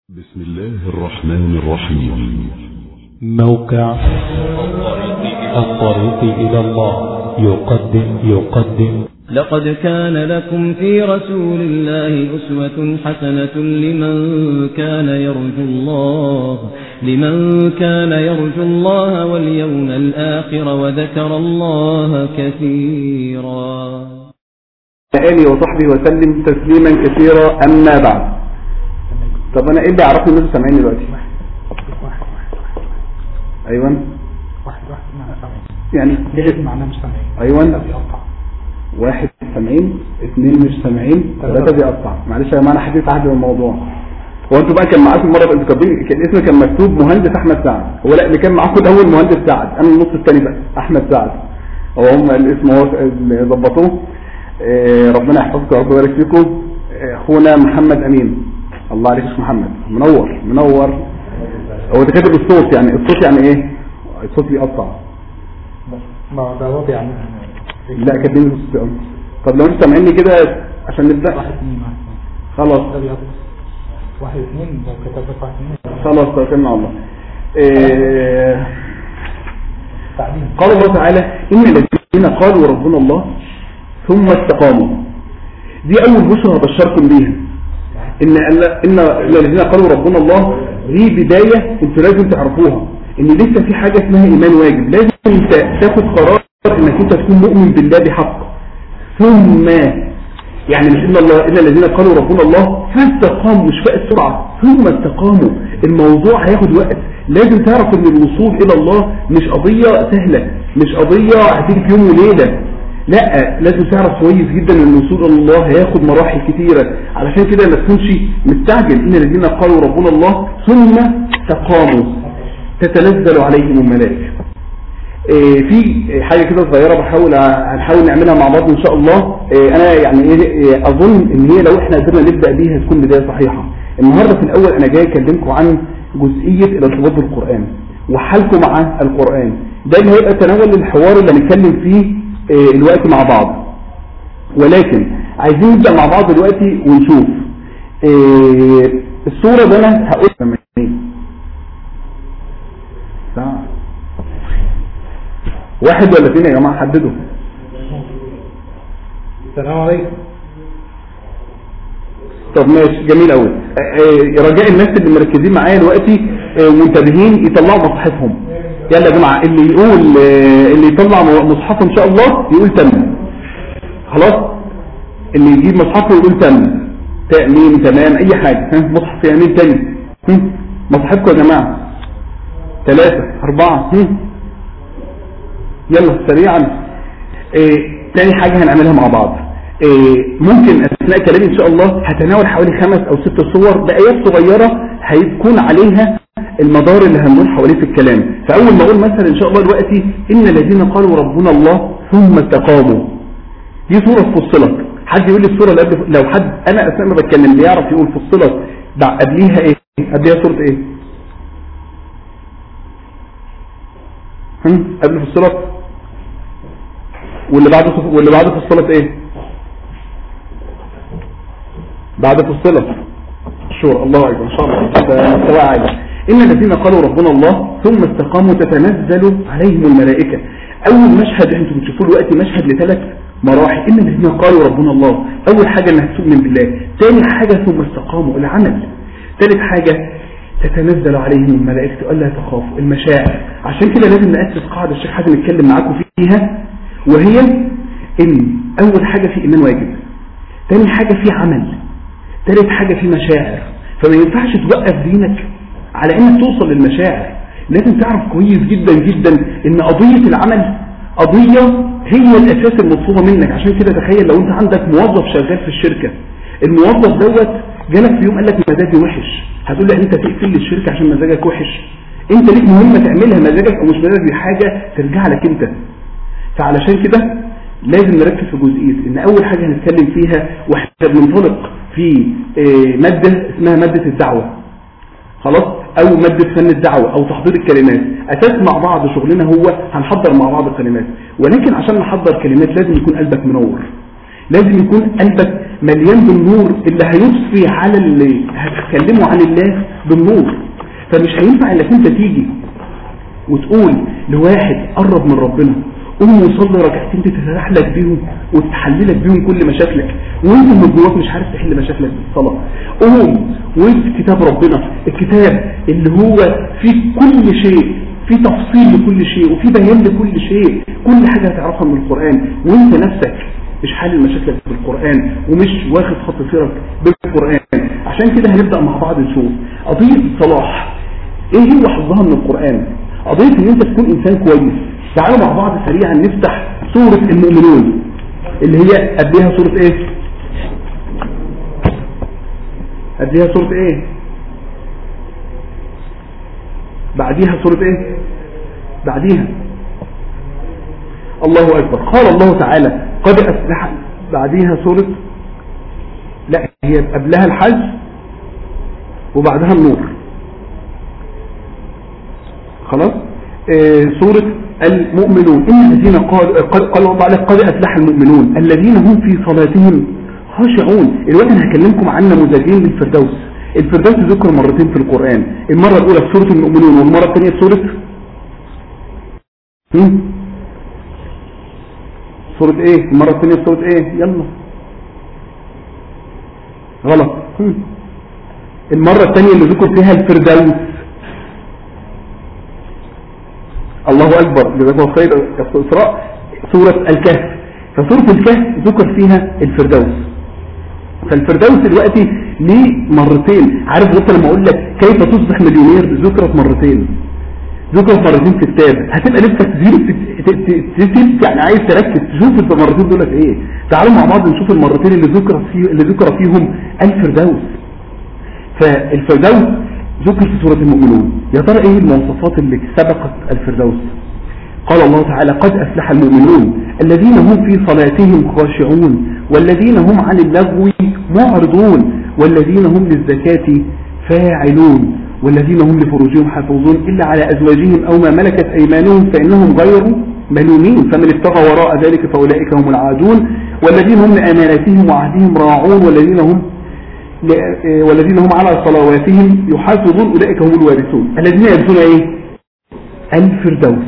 بسم الله الرحمن الرحيم موقع الطريق إلى الله يقدم يقدم لقد كان لكم في رسول الله أسوة حسنة لمن كان يرجو الله لمن كان يرجو الله واليوم الآخر وذكر الله كثيرا آله وصحبه وسلم تسليما كثيرا أما بعد طب أنا إيه اللي عرفني الناس سامعين دلوقتي أيوة واحد واحد معنى سامعين يعني ليه معناه مش سامعين أيوة بيقطع واحد سامعين اثنين مش سامعين ثلاثة بيقطع معلش يا جماعة أنا حديث عهد بالموضوع هو انتوا بقى كان معاكم مرة انتوا كاتبين كان اسمه كان مكتوب مهندس أحمد سعد هو لا اللي كان معاكم الأول مهندس سعد أنا النص الثاني بقى أحمد سعد هو هم الاسم هو اللي ظبطوه آه، ربنا يحفظكم ورب يبارك فيكم آه، اخونا محمد امين الله عليك يا شيخ محمد منور منور هو ده كاتب الصوت يعني الصوت يعني ايه الصوت بيقطع ما ده هو يعني لا كاتبين الصوت طب لو انتوا سامعيني كده عشان نبدا واحد اثنين واحد خلاص ده بيقطع واحد اثنين لو كتب لك واحد اثنين خلاص توكلنا على الله إيه تعديل قال الله تعالى إن الذين قالوا ربنا الله ثم استقاموا دي أول بشرى هبشركم بيها إن إن إن الذين قالوا ربنا الله دي بداية أنتوا لازم تعرفوها إن لسه في حاجة اسمها إيمان واجب لازم أنت تاخد قرار إنك أنت تكون مؤمن بالله بحق ثم يعني مش إن الله إن الذين قالوا ربنا الله فاستقاموا مش فاق السرعة ثم استقاموا الموضوع هياخد وقت لازم تعرف ان الوصول الى الله مش قضية سهلة مش قضية هتيجي في يوم وليلة لا لازم تعرف كويس جدا ان الوصول الى الله هياخد مراحل كتيرة علشان كده ما تكونش مستعجل ان الذين قالوا ربنا الله ثم استقاموا تتنزل عليهم الملائكة إيه في حاجة كده صغيرة بحاول هنحاول نعملها مع بعض ان شاء الله إيه انا يعني ايه إيه اظن ان هي لو احنا قدرنا نبدأ بيها تكون بداية صحيحة النهاردة في الاول انا جاي اكلمكم عن جزئية الارتباط بالقرآن وحالكم مع القرآن ده اللي هيبقى تناول الحوار اللي هنتكلم فيه إيه الوقت مع بعض ولكن عايزين نبدأ مع بعض دلوقتي ونشوف إيه الصورة ده انا هقول ساعة واحد ولا اثنين يا جماعة حددوا السلام عليكم طب ماشي جميل قوي رجاء الناس اللي مركزين معايا دلوقتي آه، منتبهين يطلعوا مصاحفهم يلا يا جماعه اللي يقول آه، اللي يطلع مصحفه ان شاء الله يقول تم خلاص اللي يجيب مصحفه يقول تم تأمين تمام اي حاجه ها مصحف يعني مين تاني هم؟ مصاحفكم يا جماعه ثلاثة أربعة هم؟ يلا سريعا إيه تاني حاجة هنعملها مع بعض إيه ممكن أثناء كلامي إن شاء الله هتناول حوالي خمس أو ست صور بآيات صغيرة هيكون عليها المدار اللي هندور حواليه في الكلام فأول ما أقول مثلا إن شاء الله دلوقتي إن الذين قالوا ربنا الله ثم استقاموا دي صورة فصلت حد يقول لي الصورة اللي قبل لو حد أنا أثناء ما بتكلم بيعرف يقول فصلت بعد قبليها إيه قبليها صورة إيه هم؟ قبل فصلت واللي بعد واللي بعد فصلت ايه بعد فصلت الشور الله اكبر ان شاء الله مستوى عالي ان الذين قالوا ربنا الله ثم استقاموا تتنزل عليهم الملائكه اول مشهد انتم بتشوفوه دلوقتي مشهد لثلاث مراحل ان الذين قالوا ربنا الله اول حاجه انك تؤمن بالله ثاني حاجه ثم استقاموا العمل ثالث حاجه تتنزل عليهم الملائكه الا تخافوا المشاعر عشان كده لازم ناسس قاعده الشيخ حازم يتكلم معاكم فيها وهي ان اول حاجة في ايمان واجب تاني حاجة في عمل تالت حاجة في مشاعر فما ينفعش توقف دينك على انك توصل للمشاعر لازم تعرف كويس جدا جدا ان قضية العمل قضية هي الاساس المطلوبة منك عشان كده تخيل لو انت عندك موظف شغال في الشركة الموظف دوت جالك في يوم قال لك مزاجي وحش هتقول له انت تقفل لي الشركة عشان مزاجك وحش انت ليك مهمة تعملها مزاجك او مش مزاجك دي حاجة ترجع لك انت فعلشان كده لازم نركز في جزئية ان اول حاجة هنتكلم فيها واحنا بننطلق في آه، مادة اسمها مادة الدعوة خلاص او مادة فن الدعوة او تحضير الكلمات اساس مع بعض شغلنا هو هنحضر مع بعض الكلمات ولكن عشان نحضر كلمات لازم يكون قلبك منور لازم يكون قلبك مليان بالنور اللي هيضفي على اللي هتتكلموا عن الله بالنور فمش هينفع انك انت تيجي وتقول لواحد قرب من ربنا قوم وصلي ركعتين تتسرح لك بيهم وتحللك بيهم كل مشاكلك وانت من جواك مش عارف تحل مشاكلك بالصلاه قوم وانت كتاب ربنا الكتاب اللي هو فيه كل شيء في تفصيل لكل شيء وفي بيان لكل شيء كل حاجه هتعرفها من القران وانت نفسك مش حل مشاكلك بالقرآن ومش واخد خط سيرك بالقرآن عشان كده هنبدأ مع بعض نشوف قضية الصلاح ايه هو حظها من القرآن قضية ان انت تكون انسان كويس تعالوا مع بعض سريعا نفتح سورة المؤمنون اللي هي قبلها سورة ايه قبلها سورة ايه بعديها سورة ايه بعديها الله اكبر قال الله تعالى قد افلح بعديها سورة لا هي قبلها الحج وبعدها النور خلاص آه سورة المؤمنون إن الذين قال قال قال الله تعالى قد أفلح المؤمنون الذين هم في صلاتهم خاشعون الوقت أنا هكلمكم عن نموذجين للفردوس الفردوس ذكر مرتين في القرآن المرة الأولى في سورة المؤمنون والمرة الثانية في سورة هم؟ سورة ايه المرة الثانية في سورة ايه يلا غلط هم. المرة الثانية اللي ذكر فيها الفردوس الله أكبر جزاكم الله خير إسراء سورة الكهف فسورة الكهف ذكر فيها الفردوس فالفردوس دلوقتي ليه مرتين عارف انت لما اقول لك كيف تصبح مليونير ذكرت مرتين ذكرت مرتين في الكتاب هتبقى نفسك زيرو تسيب يعني عايز تركز تشوف المرتين دولت ايه تعالوا مع بعض نشوف المرتين اللي ذكر فيه اللي ذكر فيهم الفردوس فالفردوس ذكر في سورة المؤمنون يا ترى ايه المواصفات اللي سبقت الفردوس قال الله تعالى قد أفلح المؤمنون الذين هم في صلاتهم خاشعون والذين هم عن اللغو معرضون والذين هم للزكاة فاعلون والذين هم لفروجهم حافظون إلا على أزواجهم أو ما ملكت أيمانهم فإنهم غير ملومين فمن ابتغى وراء ذلك فأولئك هم العادون والذين هم لأماناتهم وعهدهم راعون والذين هم والذين هم على صلواتهم يحافظون أولئك هم الوارثون الذين يرثون ايه الفردوس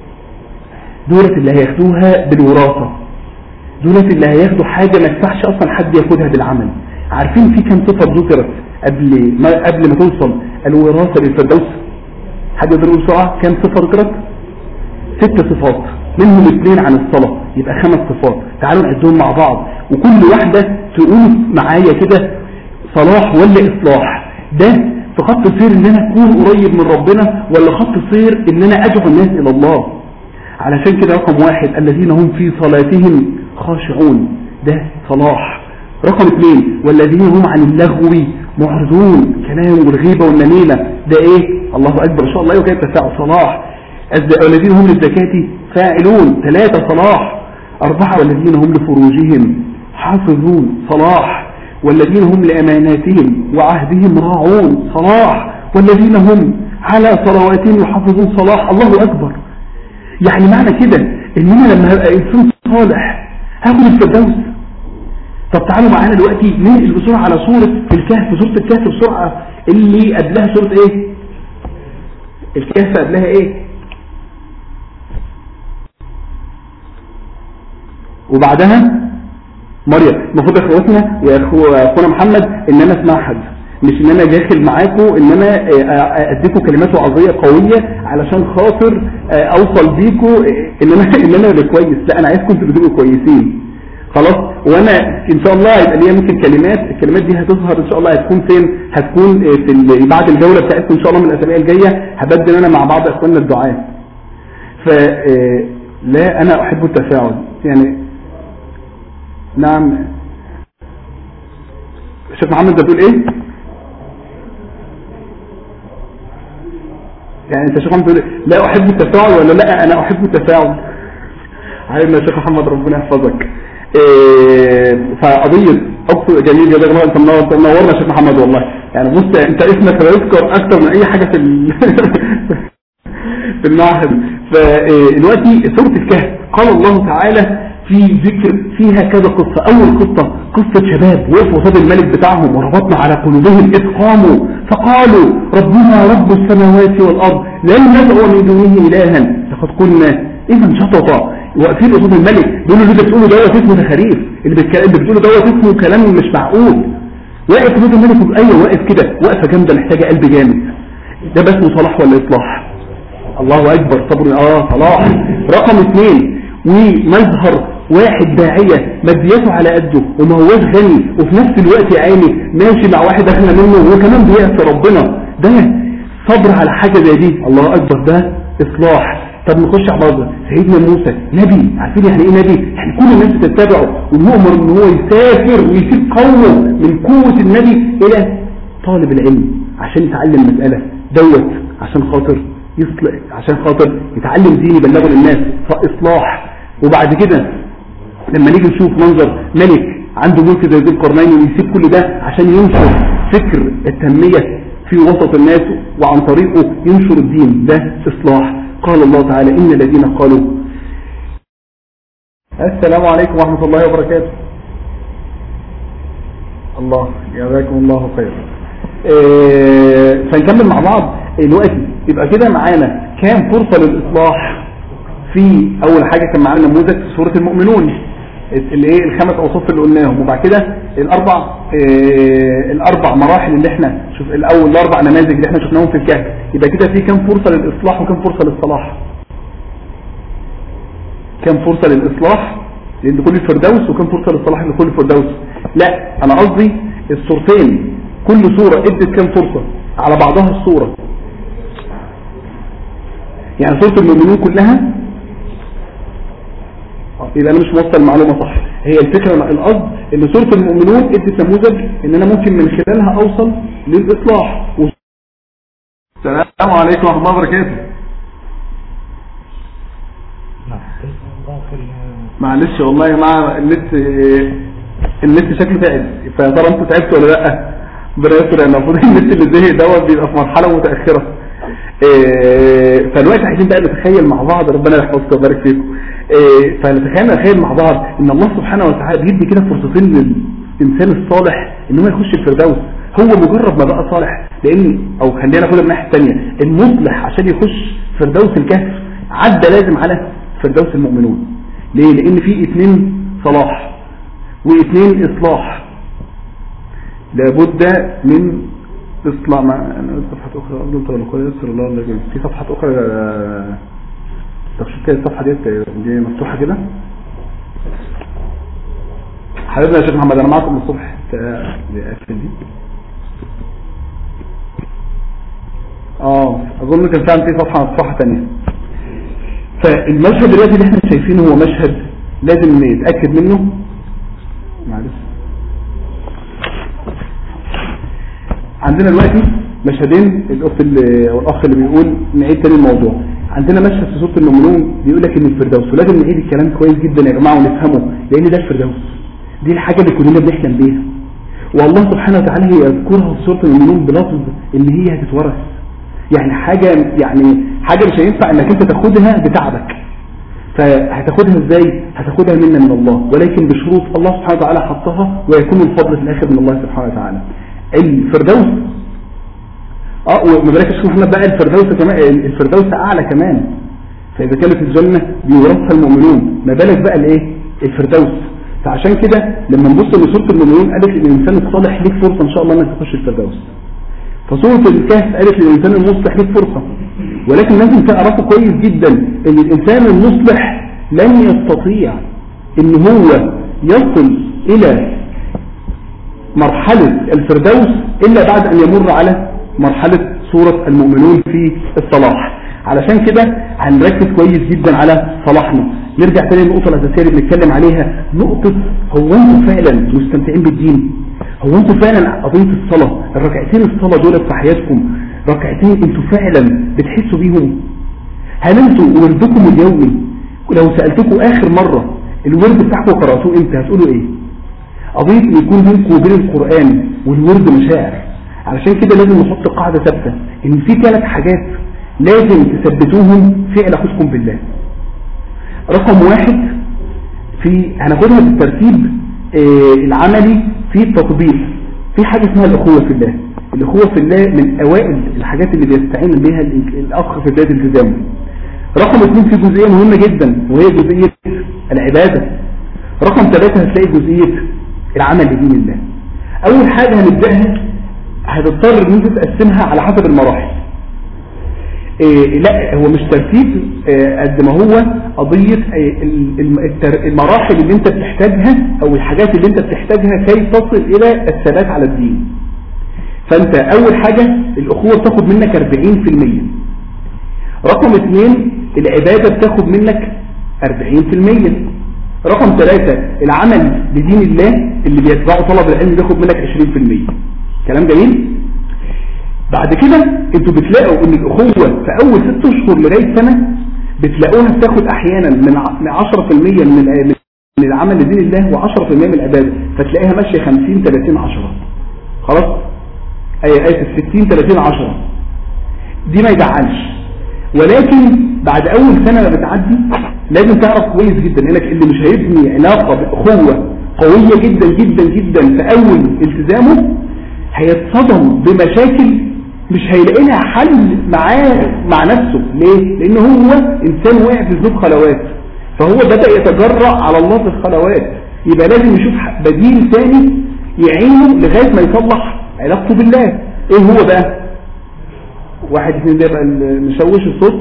دولة اللي هياخدوها بالوراثة دولة اللي هياخدوا حاجة ما ينفعش اصلا حد ياخدها بالعمل عارفين في كم صفة ذكرت قبل ما قبل ما توصل الوراثة للفردوس حد يقدر يقول بسرعة كم صفة ذكرت ست صفات منهم اثنين عن الصلاة يبقى خمس صفات تعالوا نعدهم مع بعض وكل واحدة تقول معايا كده صلاح ولا إصلاح ده في خط سير ان انا اكون قريب من ربنا ولا خط سير ان انا ادعو الناس الى الله علشان كده رقم واحد الذين هم في صلاتهم خاشعون ده صلاح رقم اثنين والذين هم عن اللغو معرضون كلام والغيبة والنميمة ده ايه الله اكبر ان شاء الله وكيف تفاعل صلاح والذين هم للزكاة فاعلون ثلاثة صلاح أربعة والذين هم لفروجهم حافظون صلاح والذين هم لأماناتهم وعهدهم راعون صلاح والذين هم على صلواتهم يحافظون صلاح الله أكبر يعني معنى كده ان انا لما هبقى انسان صالح هاخد الفردوس طب تعالوا معانا دلوقتي ننقل بسرعة على سورة الكهف سورة الكهف بسرعة اللي قبلها سورة ايه الكهف قبلها ايه وبعدها مريم المفروض يا اخواتنا يا اخونا محمد ان انا اسمع حد مش ان انا داخل معاكم ان انا اديكم كلمات وعظيه قويه علشان خاطر اوصل بيكم ان انا ان انا اللي كويس لا انا عايزكم انتوا تبقوا كويسين خلاص وانا ان شاء الله هيبقى ليا ممكن كلمات الكلمات دي هتظهر ان شاء الله هتكون فين هتكون في بعد الجوله بتاعتكم ان شاء الله من الاسابيع الجايه هبدل انا مع بعض اخواننا الدعاء ف لا انا احب التفاعل يعني نعم الشيخ محمد انت بتقول ايه يعني انت شيخ محمد بتقول إيه؟ لا احب التفاعل ولا لا انا احب التفاعل عارفنا يا شيخ محمد ربنا يحفظك إيه فقضية اقصد جميل جدا الله انت منور انت منورنا يا شيخ محمد والله يعني بص انت اسمك لا يذكر اكتر من اي حاجة في ال... في المعهد فدلوقتي سورة الكهف قال الله تعالى في ذكر فيها كذا قصة أول قصة قصة شباب وقفوا قصاد الملك بتاعهم وربطنا على قلوبهم إذ قاموا فقالوا ربنا رب السماوات والأرض لن ندعو من دونه إلها لقد قلنا إذا شططا واقفين قصاد الملك بيقولوا له ده بتقولوا دوت اسمه تخاريف اللي بيتكلم اللي بتقولوا دوت اسمه كلام مش معقول واقف قصاد الملك ايوه واقف كده واقفه جامده محتاجه قلب جامد ده بس صلاح ولا اصلاح الله اكبر صبر اه صلاح رقم اثنين ومظهر واحد داعية مادياته على قده وما هوش غني وفي نفس الوقت يا عيني ماشي مع واحد اغنى منه وكمان بيأس ربنا ده صبر على حاجة زي دي الله اكبر ده اصلاح طب نخش على بعض سيدنا موسى نبي عارفين يعني ايه نبي يعني كل الناس بتتبعه ويؤمر ان هو يسافر ويسيب قومه من قوة النبي الى طالب العلم عشان يتعلم مسألة دوت عشان خاطر يصلح عشان خاطر يتعلم دين يبلغه للناس فاصلاح وبعد كده لما نيجي نشوف منظر ملك عنده ملك زي ذي القرنين ويسيب كل ده عشان ينشر فكر التنمية في وسط الناس وعن طريقه ينشر الدين ده اصلاح قال الله تعالى إن الذين قالوا السلام عليكم ورحمة الله وبركاته الله جزاكم الله خير إيه فنكمل مع بعض دلوقتي يبقى كده معانا كام فرصة للإصلاح في أول حاجة كان معانا نموذج في سورة المؤمنون اللي ايه الخمس اوصاف اللي قلناهم وبعد كده الاربع إيه الاربع مراحل اللي احنا شوف الاول الاربع نماذج اللي احنا شفناهم في الكهف يبقى كده في كام فرصة للاصلاح وكام فرصة للصلاح كام فرصة للاصلاح لدخول الفردوس وكام فرصة للصلاح لدخول الفردوس لا انا قصدي الصورتين كل صورة ادت كام فرصة على بعضها الصورة يعني صورة المؤمنون كلها يبقى انا مش موصل المعلومة صح هي الفكرة القصد ان سورة المؤمنون ادت نموذج ان انا ممكن من خلالها اوصل للاصلاح السلام عليكم ورحمة الله وبركاته معلش والله يا جماعه النت النت شكله تعب فيا ترى انتوا تعبتوا ولا لا ربنا يستر المفروض النت اللي زهق دوت بيبقى في مرحله متاخره إيه فالوقت عايزين بقى نتخيل مع بعض ربنا يحفظكم ويبارك فيكم إيه فنتخيل نتخيل مع بعض ان الله سبحانه وتعالى بيدي كده فرصتين للانسان الصالح ان هو يخش الفردوس هو مجرد ما بقى صالح لان او خلينا ناخدها من الناحيه الثانيه المصلح عشان يخش فردوس الكهف عدى لازم على فردوس المؤمنون ليه لان في اثنين صلاح واثنين اصلاح لابد من اصلاح مع صفحة اخرى افضل تغلقوا يسر الله لكن في صفحة اخرى طب شوف كده الصفحة دي دي مفتوحة كده حبيبنا يا شيخ محمد انا معكم من الصبح اقفل دي اه اظن كان فعلا في صفحة صفحة تانية فالمشهد دلوقتي اللي احنا شايفينه هو مشهد لازم نتأكد منه معلش عندنا دلوقتي مشهدين الاخت اللي او الاخ اللي بيقول نعيد تاني الموضوع عندنا مشهد في سوره المؤمنون بيقول لك ان الفردوس ولازم نعيد الكلام كويس جدا يا جماعه ونفهمه لان ده الفردوس دي الحاجه اللي كلنا بنحلم بيها والله سبحانه وتعالى يذكرها في سوره المؤمنون بلفظ ان هي هتتورث يعني حاجه يعني حاجه مش هينفع انك انت تاخدها بتعبك فهتاخدها ازاي هتاخدها منا من الله ولكن بشروط الله سبحانه وتعالى حطها ويكون الفضل في الاخر من الله سبحانه وتعالى الفردوس اه وما بالك يا شيخ محمد بقى الفردوس كمان الفردوس اعلى كمان فاذا كانت الجنه بيورثها المؤمنون ما بالك بقى الايه الفردوس فعشان كده لما نبص لسوره المؤمنون قالت للانسان الصالح ليك فرصه ان شاء الله انك تخش الفردوس فسوره الكهف قالت للانسان المصلح ليك فرصه ولكن لازم تعرفوا كويس جدا ان الانسان المصلح لن يستطيع ان هو يصل الى مرحلة الفردوس إلا بعد أن يمر على مرحلة سورة المؤمنون في الصلاح علشان كده هنركز كويس جدا على صلاحنا نرجع تاني للنقطة الأساسية اللي بنتكلم عليها نقطة هو أنتم فعلا مستمتعين بالدين هو أنتم فعلا قضية الصلاة الركعتين الصلاة دول في حياتكم ركعتين أنتم فعلا بتحسوا بيهم هل أنتم وردكم اليومي لو سألتكم آخر مرة الورد بتاعكم قرأتوه امتى هتقولوا ايه قضية ان يكون بينكم وبين القرآن والورد مشاعر علشان كده لازم نحط قاعدة ثابتة ان في ثلاث حاجات لازم تثبتوهم في علاقتكم بالله رقم واحد في هناخدها بالترتيب آه، العملي في التطبيق في حاجة اسمها الأخوة في الله الأخوة في الله من أوائل الحاجات اللي بيستعين بها الإنك- الأخ في بداية التزامه رقم اثنين في جزئية مهمة جدا وهي جزئية العبادة رقم ثلاثة هتلاقي جزئية العمل لدين الله أول حاجة هنبدأها هتضطر ان انت تقسمها على حسب المراحل إيه لا هو مش ترتيب إيه قد ما هو قضية إيه ال- الم- التر- المراحل اللي انت بتحتاجها او الحاجات اللي انت بتحتاجها كي تصل الى الثبات على الدين فانت اول حاجة الاخوة بتاخد منك 40% رقم اثنين العبادة بتاخد منك 40% رقم ثلاثة العمل لدين الله اللي بيتبعه طلب العلم بياخد منك 20% كلام جميل بعد كده انتوا بتلاقوا ان الاخوة في اول ست اشهر لغاية سنة بتلاقوها بتاخد احيانا من ع- من 10% من الع- من العمل لدين الله و10% من العبادة فتلاقيها ماشية 50 30 10 خلاص اي اسف 60 30 10 دي ما يزعلش ولكن بعد اول سنة ما بتعدي لازم تعرف كويس جدا انك اللي مش هيبني علاقة باخوة قوية جدا جدا جدا في اول التزامه هيتصدم بمشاكل مش هيلاقي لها حل معاه مع نفسه ليه؟ لان هو انسان وقع في ذنوب خلوات فهو بدأ يتجرأ على الله في الخلوات يبقى لازم يشوف بديل ثاني يعينه لغاية ما يصلح علاقته بالله ايه هو بقى واحد اثنين ده بقى المشوش الصوت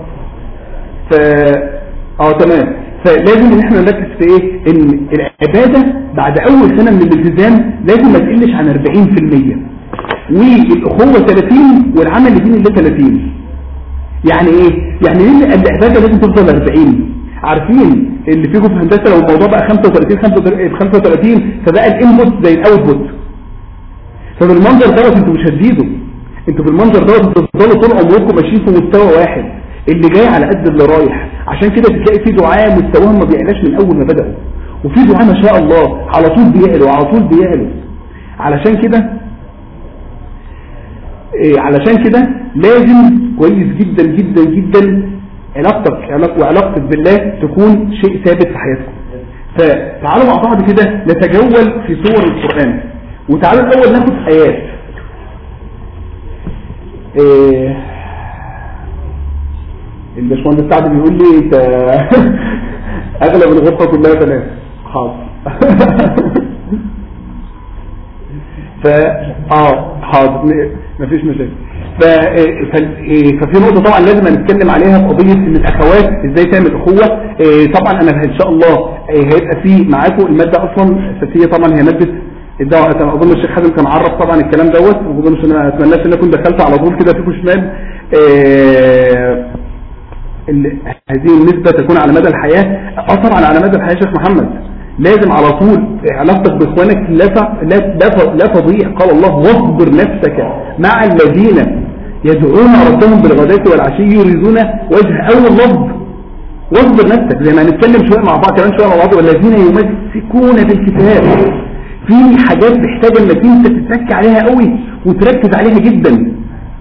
ف اه تمام فلازم ان احنا نركز في ايه ان العبادة بعد اول سنة من الالتزام لازم ما تقلش عن 40% والاخوة 30 والعمل لدين الله 30 يعني ايه يعني ليه العبادة لازم تفضل 40 عارفين اللي فيكم في هندسة لو الموضوع بقى 35 35 فبقى الانبوت زي الاوتبوت فبالمنظر دوت انتوا مش هتزيدوا انتوا بالمنظر دوت بتفضلوا طول عمركم ماشيين في مستوى واحد اللي جاي على قد اللي رايح عشان كده تلاقي في دعاء مستواهم ما بيعلاش من اول ما بدأوا وفي دعاء ما شاء الله على طول بيعلوا على طول بيعلوا علشان كده إيه علشان كده لازم كويس جدا جدا جدا علاقتك علاق- وعلاقتك بالله تكون شيء ثابت في حياتكم فتعالوا مع بعض كده نتجول في سور القرآن وتعالوا الأول ناخد آيات إيه الباشمهندس سعد بيقول لي انت اغلب الغرفه كلها بنات حاضر ف اه حاضر م- مفيش مشاكل ف... ف... إيه، ففي نقطه طبعا لازم نتكلم عليها في قضيه ان الاخوات ازاي تعمل اخوه إيه، طبعا انا ان شاء الله إيه، هيبقى في معاكم الماده اصلا اساسيه طبعا هي ماده الدعوه أنا اظن الشيخ حازم كان عرف طبعا الكلام دوت وما اظنش ان انا اتمناش ان انا كنت دخلت على طول كده فيكم شمال إيه، ال- هذه النسبة تكون على مدى الحياة اه طبعا على مدى الحياة يا شيخ محمد لازم على طول علاقتك باخوانك لا ت- لا لا ت- لا تضيع قال الله واصبر نفسك مع الذين يدعون ربهم بالغداة والعشي يريدون وجه اول لفظ واصبر نفسك زي ما هنتكلم شوية مع بعض كمان شوية مع بعض والذين يمسكون بالكتاب في حاجات محتاجة انك انت تتك عليها قوي وتركز عليها جدا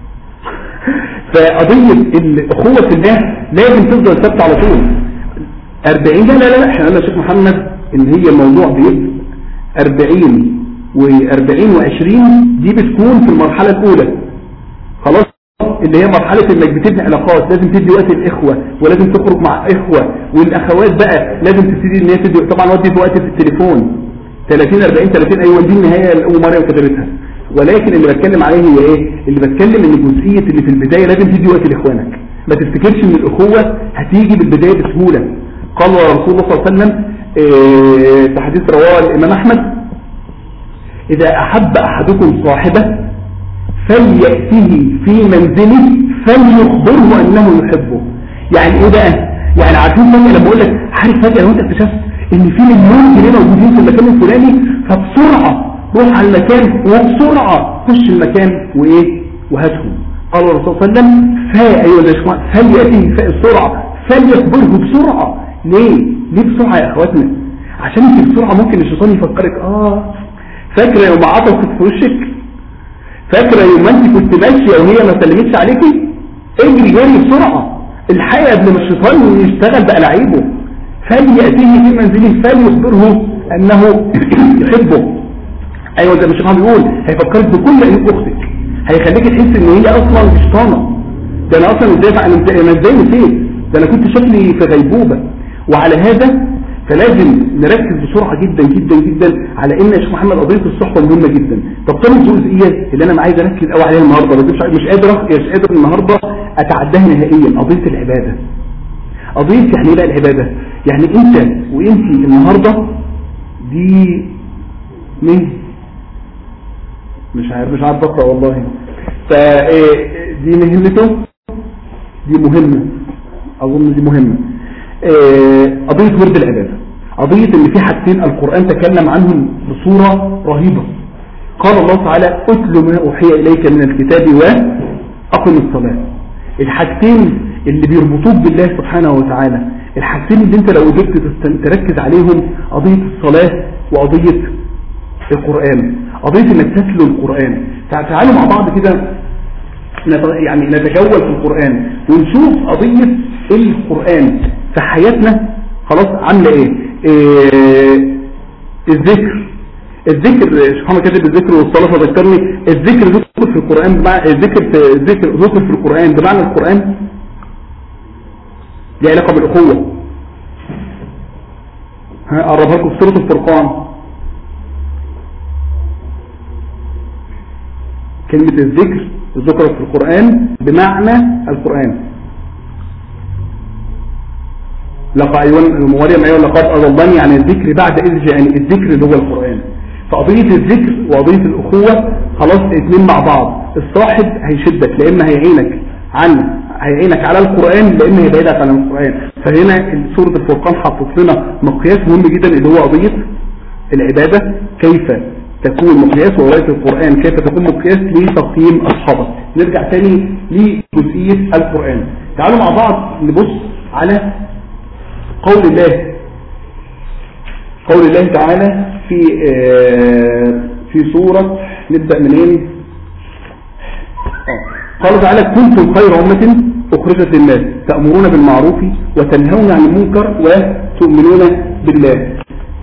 فقضية الأخوة في الله لازم تفضل ثابتة على طول 40 لا لا لا احنا قلنا يا شيخ محمد ان هي الموضوع بيبقى 40 و40 و20 دي بتكون في المرحلة الأولى خلاص اللي هي مرحلة انك بتبني علاقات لازم تدي وقت الإخوة ولازم تخرج مع إخوة والأخوات بقى لازم تبتدي ان هي تدي طبعا ودي في وقت في التليفون 30 40 30 ايوه دي النهاية اللي ام مريم كتبتها ولكن اللي بتكلم عليه هي ايه اللي بتكلم ان جزئية اللي في البداية لازم تدي وقت لاخوانك ما تفتكرش ان الاخوة هتيجي بالبداية بسهولة قال رسول الله صلى الله عليه وسلم إيه، في حديث رواه الامام احمد اذا احب احدكم صاحبه فليأته في منزله فليخبره انه يحبه يعني ايه بقى يعني عارفين فجأة لما اقول لك عارف فجأة لو انت اكتشفت ان في مليون جنيه موجودين في المكان الفلاني فبسرعة روح على المكان وبسرعة خش المكان وايه وهاتهم قال الرسول صلى الله عليه وسلم فا ايها الاخوان فليأته فالسرعة فليخبره بسرعة ليه ليه بسرعة يا اخواتنا عشان انت بسرعة ممكن الشيطان يفكرك اه فاكرة يوم عطفت في وشك فاكرة يوم ما انت كنت ماشية وهي ما سلمتش عليكي اجري جري بسرعة الحقيقة قبل ما الشيطان يشتغل بقى لعيبه فليأتيه في منزله فليخبره أنه يحبه أيوة زي ما الشيخ بيقول هيفكرك بكل عيوب أختك هيخليك تحس إن هي أصلا شيطانة ده أنا أصلا ازاي أنا إزاي- أنا إزاي نسيت ده أنا كنت شكلي في غيبوبة وعلى هذا فلازم نركز بسرعة جدا جدا جدا على ان يا شيخ محمد قضية الصحبة مهمة جدا طب طب الجزئية اللي انا عايز اركز قوي عليها النهاردة بس مش مش قادر مش قادر النهاردة اتعداها نهائيا قضية العبادة قضية يعني ايه بقى العبادة يعني انت وانت النهاردة دي مين مش عارف مش عارف بقرا والله ف دي مهمته دي مهمة اظن دي مهمة آه، قضية ورد العبادة قضية ان في حاجتين القرآن تكلم عنهم بصورة رهيبة قال الله تعالى اتل ما اوحي اليك من الكتاب واقم الصلاة الحاجتين اللي بيربطوك بالله سبحانه وتعالى الحاجتين اللي انت لو قدرت تست- تركز عليهم قضية الصلاة وقضية القرآن قضية انك تتلو القرآن تع- تعالوا مع بعض كده نت- يعني نتجول في القرآن ونشوف قضية القرآن في حياتنا خلاص عاملة ايه, إيه الذكر الذكر شيخ محمد كاتب الذكر والصلاة فذكرني الذكر ذكر في القرآن بمعنى الذكر في الذكر ذكر في القرآن بمعنى القرآن ليه علاقة بالأخوة ها قربها لكم في سورة الفرقان كلمة الذكر ذكرت في القرآن بمعنى القرآن لقد أيوان مريم أيوان لقد أضلني عن الذكر بعد إذ جاءني الذكر اللي هو القرآن فقضية الذكر وقضية الأخوة خلاص الاثنين مع بعض الصاحب هيشدك لا إما هيعينك عن هيعينك على القرآن لا إما هيبعدك عن القرآن فهنا سورة الفرقان حطت لنا مقياس مهم جدا اللي هو قضية العبادة كيف تكون مقياس وقراءة القرآن كيف تكون مقياس لتقييم أصحابك نرجع تاني لجزئية القرآن تعالوا مع بعض نبص على قول الله قول الله تعالى في آه في سورة نبدأ منين آه. قال تعالى كنتم خير أمة أخرجت للناس تأمرون بالمعروف وتنهون عن المنكر وتؤمنون بالله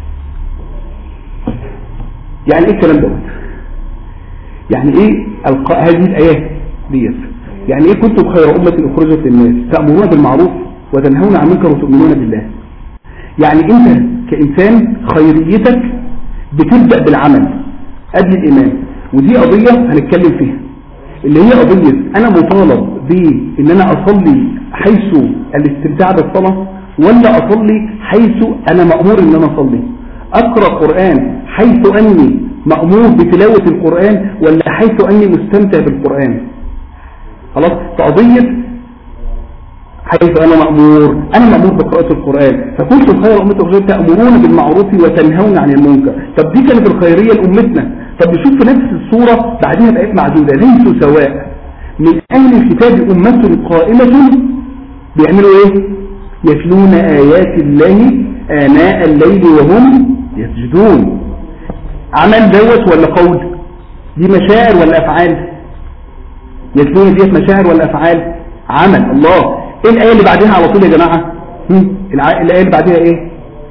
يعني ايه الكلام دوت يعني ايه الق... هذه الآيات ديت يعني ايه كنتم خير أمة أخرجت للناس تأمرون بالمعروف وتنهون عن المنكر وتؤمنون بالله يعني انت كإنسان خيريتك بتبدأ بالعمل قبل الإيمان ودي قضية هنتكلم فيها اللي هي قضية أنا مطالب بإن أنا أصلي حيث الاستمتاع بالصلاة ولا أصلي حيث أنا مأمور إن أنا أصلي أقرأ قرآن حيث أني مأمور بتلاوة القرآن ولا حيث أني مستمتع بالقرآن خلاص قضية حيث أنا مأمور أنا مأمور بقراءة القرآن فكنتم خير أمة أخرجت تأمرون بالمعروف وتنهون عن المنكر طب دي كانت الخيرية لأمتنا طب نشوف في نفس الصورة بعدها بقيت معدودة ليسوا سواء من أهل الكتاب أمة قائمة بيعملوا إيه يتلون آيات الله آناء الليل وهم يسجدون عمل دوت ولا قول دي مشاعر ولا أفعال يتلون ديت مشاعر ولا أفعال عمل الله ايه الآية اللي بعدها على طول يا جماعة هم؟ الع- الآية اللي بعدها ايه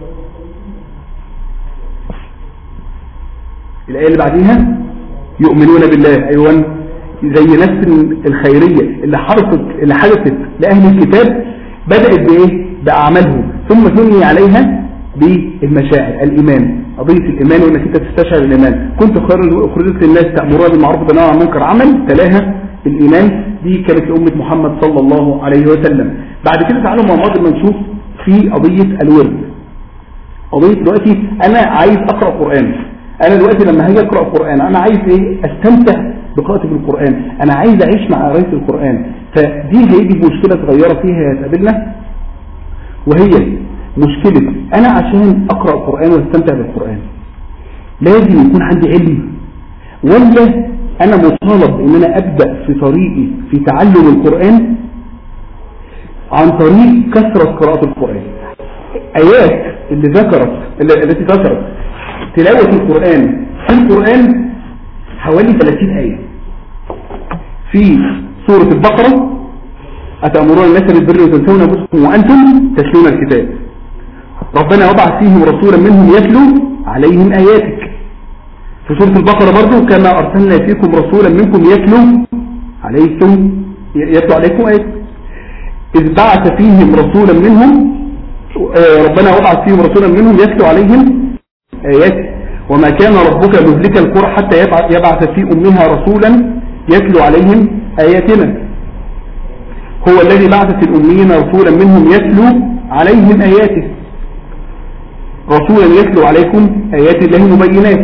الآية اللي بعدها يؤمنون بالله ايوه زي نفس الخيرية اللي حرصت اللي حدثت لأهل الكتاب بدأت بإيه بأعمالهم ثم ثني عليها بالمشاعر الإيمان قضية الإيمان وإنك أنت تستشعر الإيمان كنت خير أخرجت للناس تأمرون بالمعروف وتنهون عن المنكر عمل تلاها الإيمان دي كانت لأمة محمد صلى الله عليه وسلم بعد كده تعالوا مع بعض لما نشوف في قضية الورد قضية دلوقتي أنا عايز أقرأ قرآن أنا دلوقتي لما هاجي أقرأ قرآن أنا عايز إيه أستمتع بقراءة بالقرآن أنا عايز أعيش مع قراءة القرآن فدي هيجي مشكلة صغيرة فيها هتقابلنا وهي مشكلة أنا عشان أقرأ قرآن واستمتع بالقرآن لازم يكون عندي علم ولا أنا مطالب إن أنا أبدأ في طريقي في تعلم القرآن عن طريق كثرة قراءة القرآن آيات اللي ذكرت التي ذكرت تلاوة القرآن في القرآن حوالي 30 آية في سورة البقرة أتأمرون الناس بالبر وتنسون أنفسكم وأنتم تتلون الكتاب ربنا وضع فيهم رسولا منهم يتلو عليهم آياتك في سورة البقرة برضو كما أرسلنا فيكم رسولا منكم يتلو عليكم يتلو عليكم آياتك إذ بعث فيهم رسولا منهم آه، ربنا وضع فيهم رسولا منهم يتلو عليهم آياتك وما كان ربك مهلك القرى حتى يبعث, يبعث في أمها رسولا يتلو عليهم آياتنا هو الذي بعث في الأمين رسولا منهم يتلو عليهم آياته رسولا يتلو عليكم آيات الله مبينات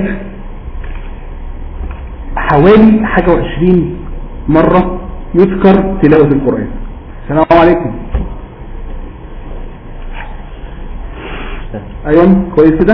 حوالي حاجة وعشرين مرة يذكر تلاوة القرآن السلام عليكم ايوه كويس كده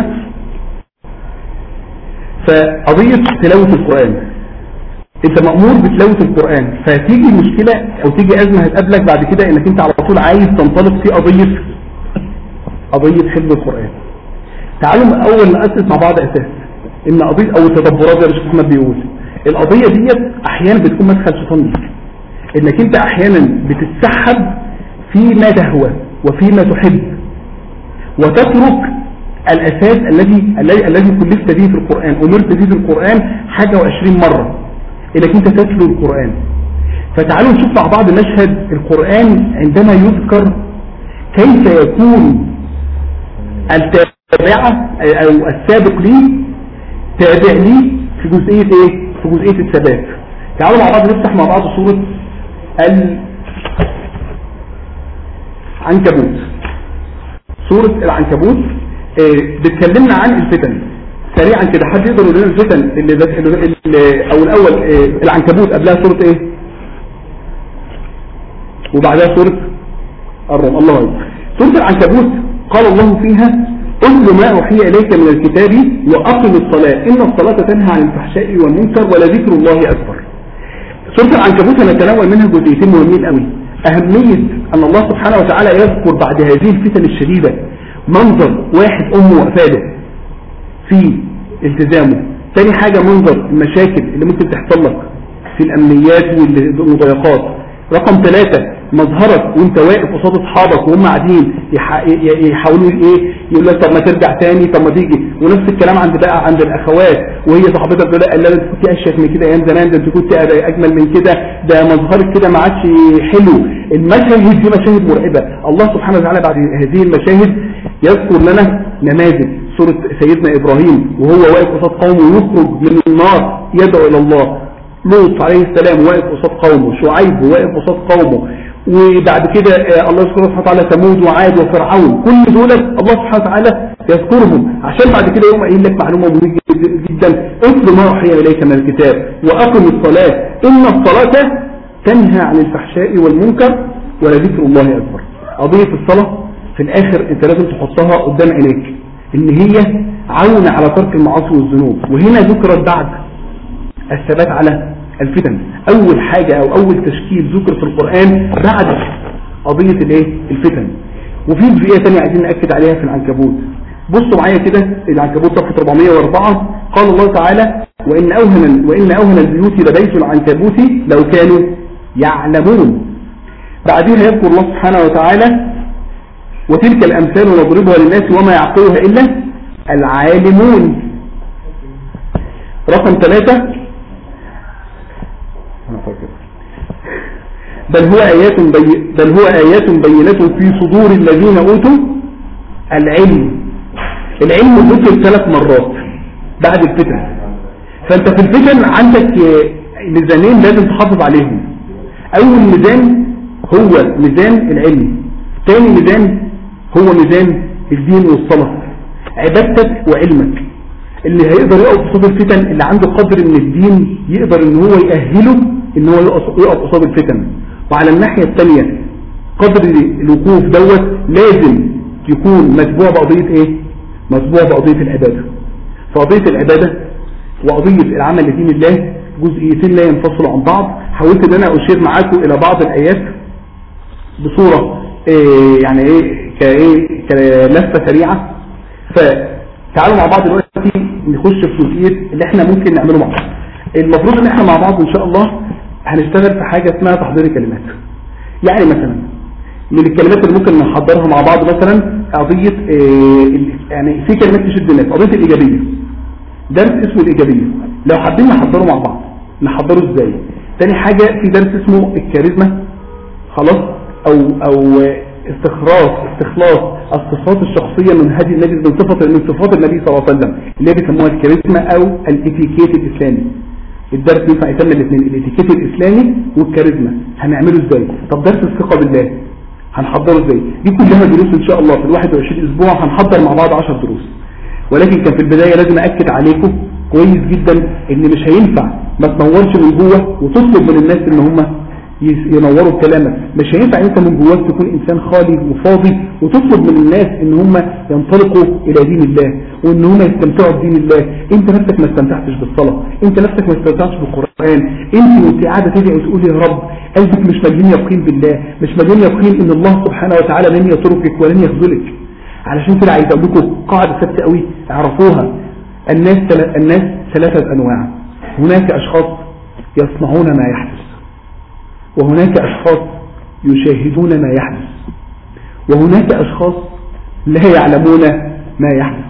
فقضية تلاوة القرآن انت مأمور بتلاوة القرآن فتيجي مشكلة او تيجي ازمة هتقابلك بعد كده انك انت على طول عايز تنطلق في قضية قضية حفظ القرآن تعالوا من اول نأسس مع بعض اساس ان قضية او التدبرات زي ما الشيخ محمد بيقول القضية ديت احيانا بتكون مدخل شيطان ليك انك انت احيانا بتتسحب فيما تهوى وفيما تحب وتترك الاساس الذي الذي الذي كلفت به في القرآن امرت به في القرآن حاجة وعشرين مرة انك انت تتلو القرآن فتعالوا نشوف مع بعض مشهد القرآن عندما يذكر كيف يكون التابعة او السابق لي تابع لي في جزئية ايه في جزئية الثبات تعالوا مع بعض نفتح مع بعض سورة العنكبوت سورة العنكبوت آه، بتكلمنا عن الفتن سريعا كده حد يقدر يقول لنا الفتن اللي, اللي, اللي او الاول آه، العنكبوت قبلها سورة ايه وبعدها سورة الروم الله أكبر سورة العنكبوت قال الله فيها اتل ما أوحي إليك من الكتاب وأقم الصلاة إن الصلاة تنهى عن الفحشاء والمنكر ولذكر الله أكبر سورة العنكبوت هنتناول منها جزئيتين مهمين قوي أهمية أن الله سبحانه وتعالى يذكر بعد هذه الفتن الشديدة منظر واحد أمه وأفاده في التزامه تاني حاجة منظر المشاكل اللي ممكن تحصل لك في الأمنيات والمضايقات رقم ثلاثة مظهرك وانت واقف قصاد اصحابك وهم قاعدين يح- ي- يحاولوا ايه يقول لك طب ما ترجع تاني طب ما تيجي ونفس الكلام عند بقى عند الاخوات وهي صاحبتك تقول لا لا انت كنت اشيك من كده ايام زمان ده انت كنت اجمل من كده ده مظهرك كده ما عادش حلو المشاهد دي مشاهد مرعبه الله سبحانه وتعالى بعد هذه المشاهد يذكر لنا نماذج سورة سيدنا إبراهيم وهو واقف قصاد قومه يخرج من النار يدعو إلى الله لوط عليه السلام واقف قصاد قومه شعيب واقف قصاد قومه وبعد كده آه، الله سبحانه وتعالى ثمود وعاد وفرعون كل دول الله سبحانه وتعالى يذكرهم عشان بعد كده يقوم قايل لك معلومه مهمه جد- جدا اتل ما اوحي اليك من الكتاب واقم الصلاه ان الصلاه تنهى عن الفحشاء والمنكر ولذكر الله اكبر قضيه الصلاه في الاخر انت لازم تحطها قدام عينيك ان هي عون على ترك المعاصي والذنوب وهنا ذكرت بعد الثبات على الفتن اول حاجة او اول تشكيل ذكر في القرآن بعد قضية الايه الفتن وفي جزئية تانية عايزين نأكد عليها في العنكبوت بصوا معايا كده العنكبوت صفحة 404 قال الله تعالى وإن أوهن, وإن أوهن البيوت لبيت العنكبوت لو كانوا يعلمون بعدها يذكر الله سبحانه وتعالى وتلك الأمثال نضربها للناس وما يعقلها إلا العالمون رقم ثلاثة أنا فاكر. بل هو آيات بي... بل هو آيات بينات في صدور الذين أوتوا العلم العلم ذكر ثلاث مرات بعد الفتن فأنت في الفتن عندك آه، ميزانين لازم تحافظ عليهم أول ميزان هو ميزان العلم ثاني ميزان هو ميزان الدين والصلاة عبادتك وعلمك اللي هيقدر يقف قصاد الفتن اللي عنده قدر من الدين يقدر ان هو يأهله ان هو يقف يقف قصاد الفتن وعلى الناحية الثانية قدر الوقوف دوت لازم يكون متبوع بقضية ايه متبوع بقضية العبادة فقضية العبادة وقضية العمل لدين الله جزئيتين لا ينفصلوا عن بعض حاولت ان انا اشير معاكم الى بعض الايات بصورة إيه يعني ايه كايه كلفة سريعة فتعالوا مع بعض دلوقتي نخش في جزئية اللي احنا ممكن نعمله مع بعض المفروض ان احنا مع بعض ان شاء الله هنشتغل في حاجة اسمها تحضير الكلمات يعني مثلا من الكلمات اللي ممكن نحضرها مع بعض مثلا قضية آه، ال- يعني في كلمات تشد الناس قضية الإيجابية درس اسمه الإيجابية لو حابين نحضره مع بعض نحضره ازاي تاني حاجة في درس اسمه الكاريزما خلاص او او استخراج استخلاص الصفات الشخصية من هذه النبي من صفة من صفات النبي صلى الله عليه وسلم اللي هي بيسموها الكاريزما او الاتيكيت الاسلامي الدرس ينفع يتم الاثنين الاتيكيت الاسلامي والكاريزما هنعمله ازاي طب درس الثقة بالله هنحضره ازاي دي كلها دروس ان شاء الله في ال 21 اسبوع هنحضر مع بعض 10 دروس ولكن كان في البداية لازم أكد عليكم كويس جدا ان مش هينفع ما تنورش من جوه وتطلب من الناس ان هم يس- ينوروا كلامك مش هينفع انت من جواك تكون انسان خالي وفاضي وتطلب من الناس ان هم ينطلقوا الى دين الله وان هم يستمتعوا بدين الله انت نفسك ما استمتعتش بالصلاة انت نفسك ما استمتعتش بالقرآن انت وانت قاعدة تدعي وتقول يا رب قلبك مش مليون يقين بالله مش مليون يقين ان الله سبحانه وتعالى لن يتركك ولن يخذلك علشان كده عايز اقول لكم قاعدة ثابتة قوي اعرفوها الناس تل... الناس ثلاثة انواع هناك اشخاص يصنعون ما يحدث وهناك اشخاص يشاهدون ما يحدث وهناك اشخاص لا يعلمون ما يحدث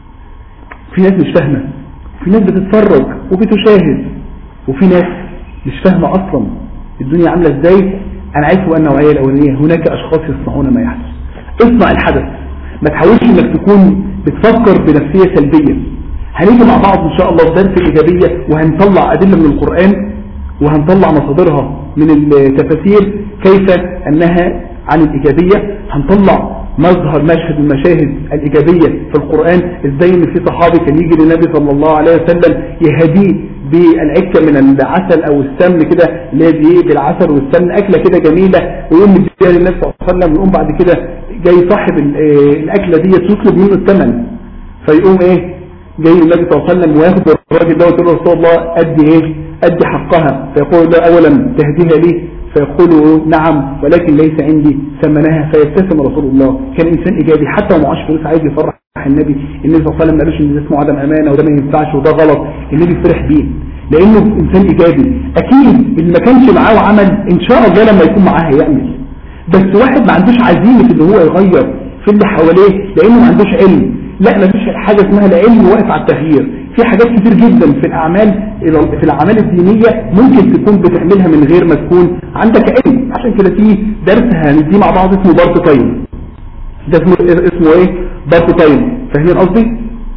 في ناس مش فاهمة في ناس بتتفرج وبتشاهد وفي ناس مش فاهمة اصلا الدنيا عاملة ازاي انا عايز بقى النوعية الاولانية هناك اشخاص يصنعون ما يحدث اصنع الحدث ما تحاولش انك تكون بتفكر بنفسية سلبية هنيجي مع بعض ان شاء الله في درس الايجابية وهنطلع ادلة من القرآن وهنطلع مصادرها من التفاسير كيف انها عن الايجابية هنطلع مظهر مشهد من المشاهد الايجابية في القرآن ازاي ان في صحابي كان يجي للنبي صلى الله عليه وسلم يهديه بالعكة من العسل او السمن كده اللي هي دي بالعسل والسمن اكلة كده جميلة ويقوم مديها للنبي صلى الله عليه وسلم ويقوم بعد كده جاي صاحب ال- آه، الاكلة دي يطلب منه الثمن فيقوم ايه جاي النبي صلى الله عليه وسلم وياخد الراجل ده ويقول له رسول الله ادي ايه ادي حقها فيقول له اولا تهديها لي فيقول نعم ولكن ليس عندي ثمنها فيبتسم رسول الله كان انسان ايجابي حتى ومعاش فلوس عايز يفرح النبي النبي صلى الله عليه وسلم ما قالوش ان ده اسمه عدم امانه وده ما ينفعش وده غلط النبي فرح بيه لانه انسان ايجابي اكيد اللي ما كانش معاه وعمل ان شاء الله لما يكون معاه هيعمل بس واحد ما عندوش عزيمة ان هو يغير في اللي حواليه لانه ما عندوش علم لا ما فيش حاجة اسمها العلم واقف على التغيير في حاجات كتير جدا في الاعمال في الاعمال الدينية ممكن تكون بتعملها من غير ما تكون عندك علم عشان كده في درس هنديه مع بعض اسمه بارت تايم ده اسمه اسمه ايه بارت تايم فاهمين قصدي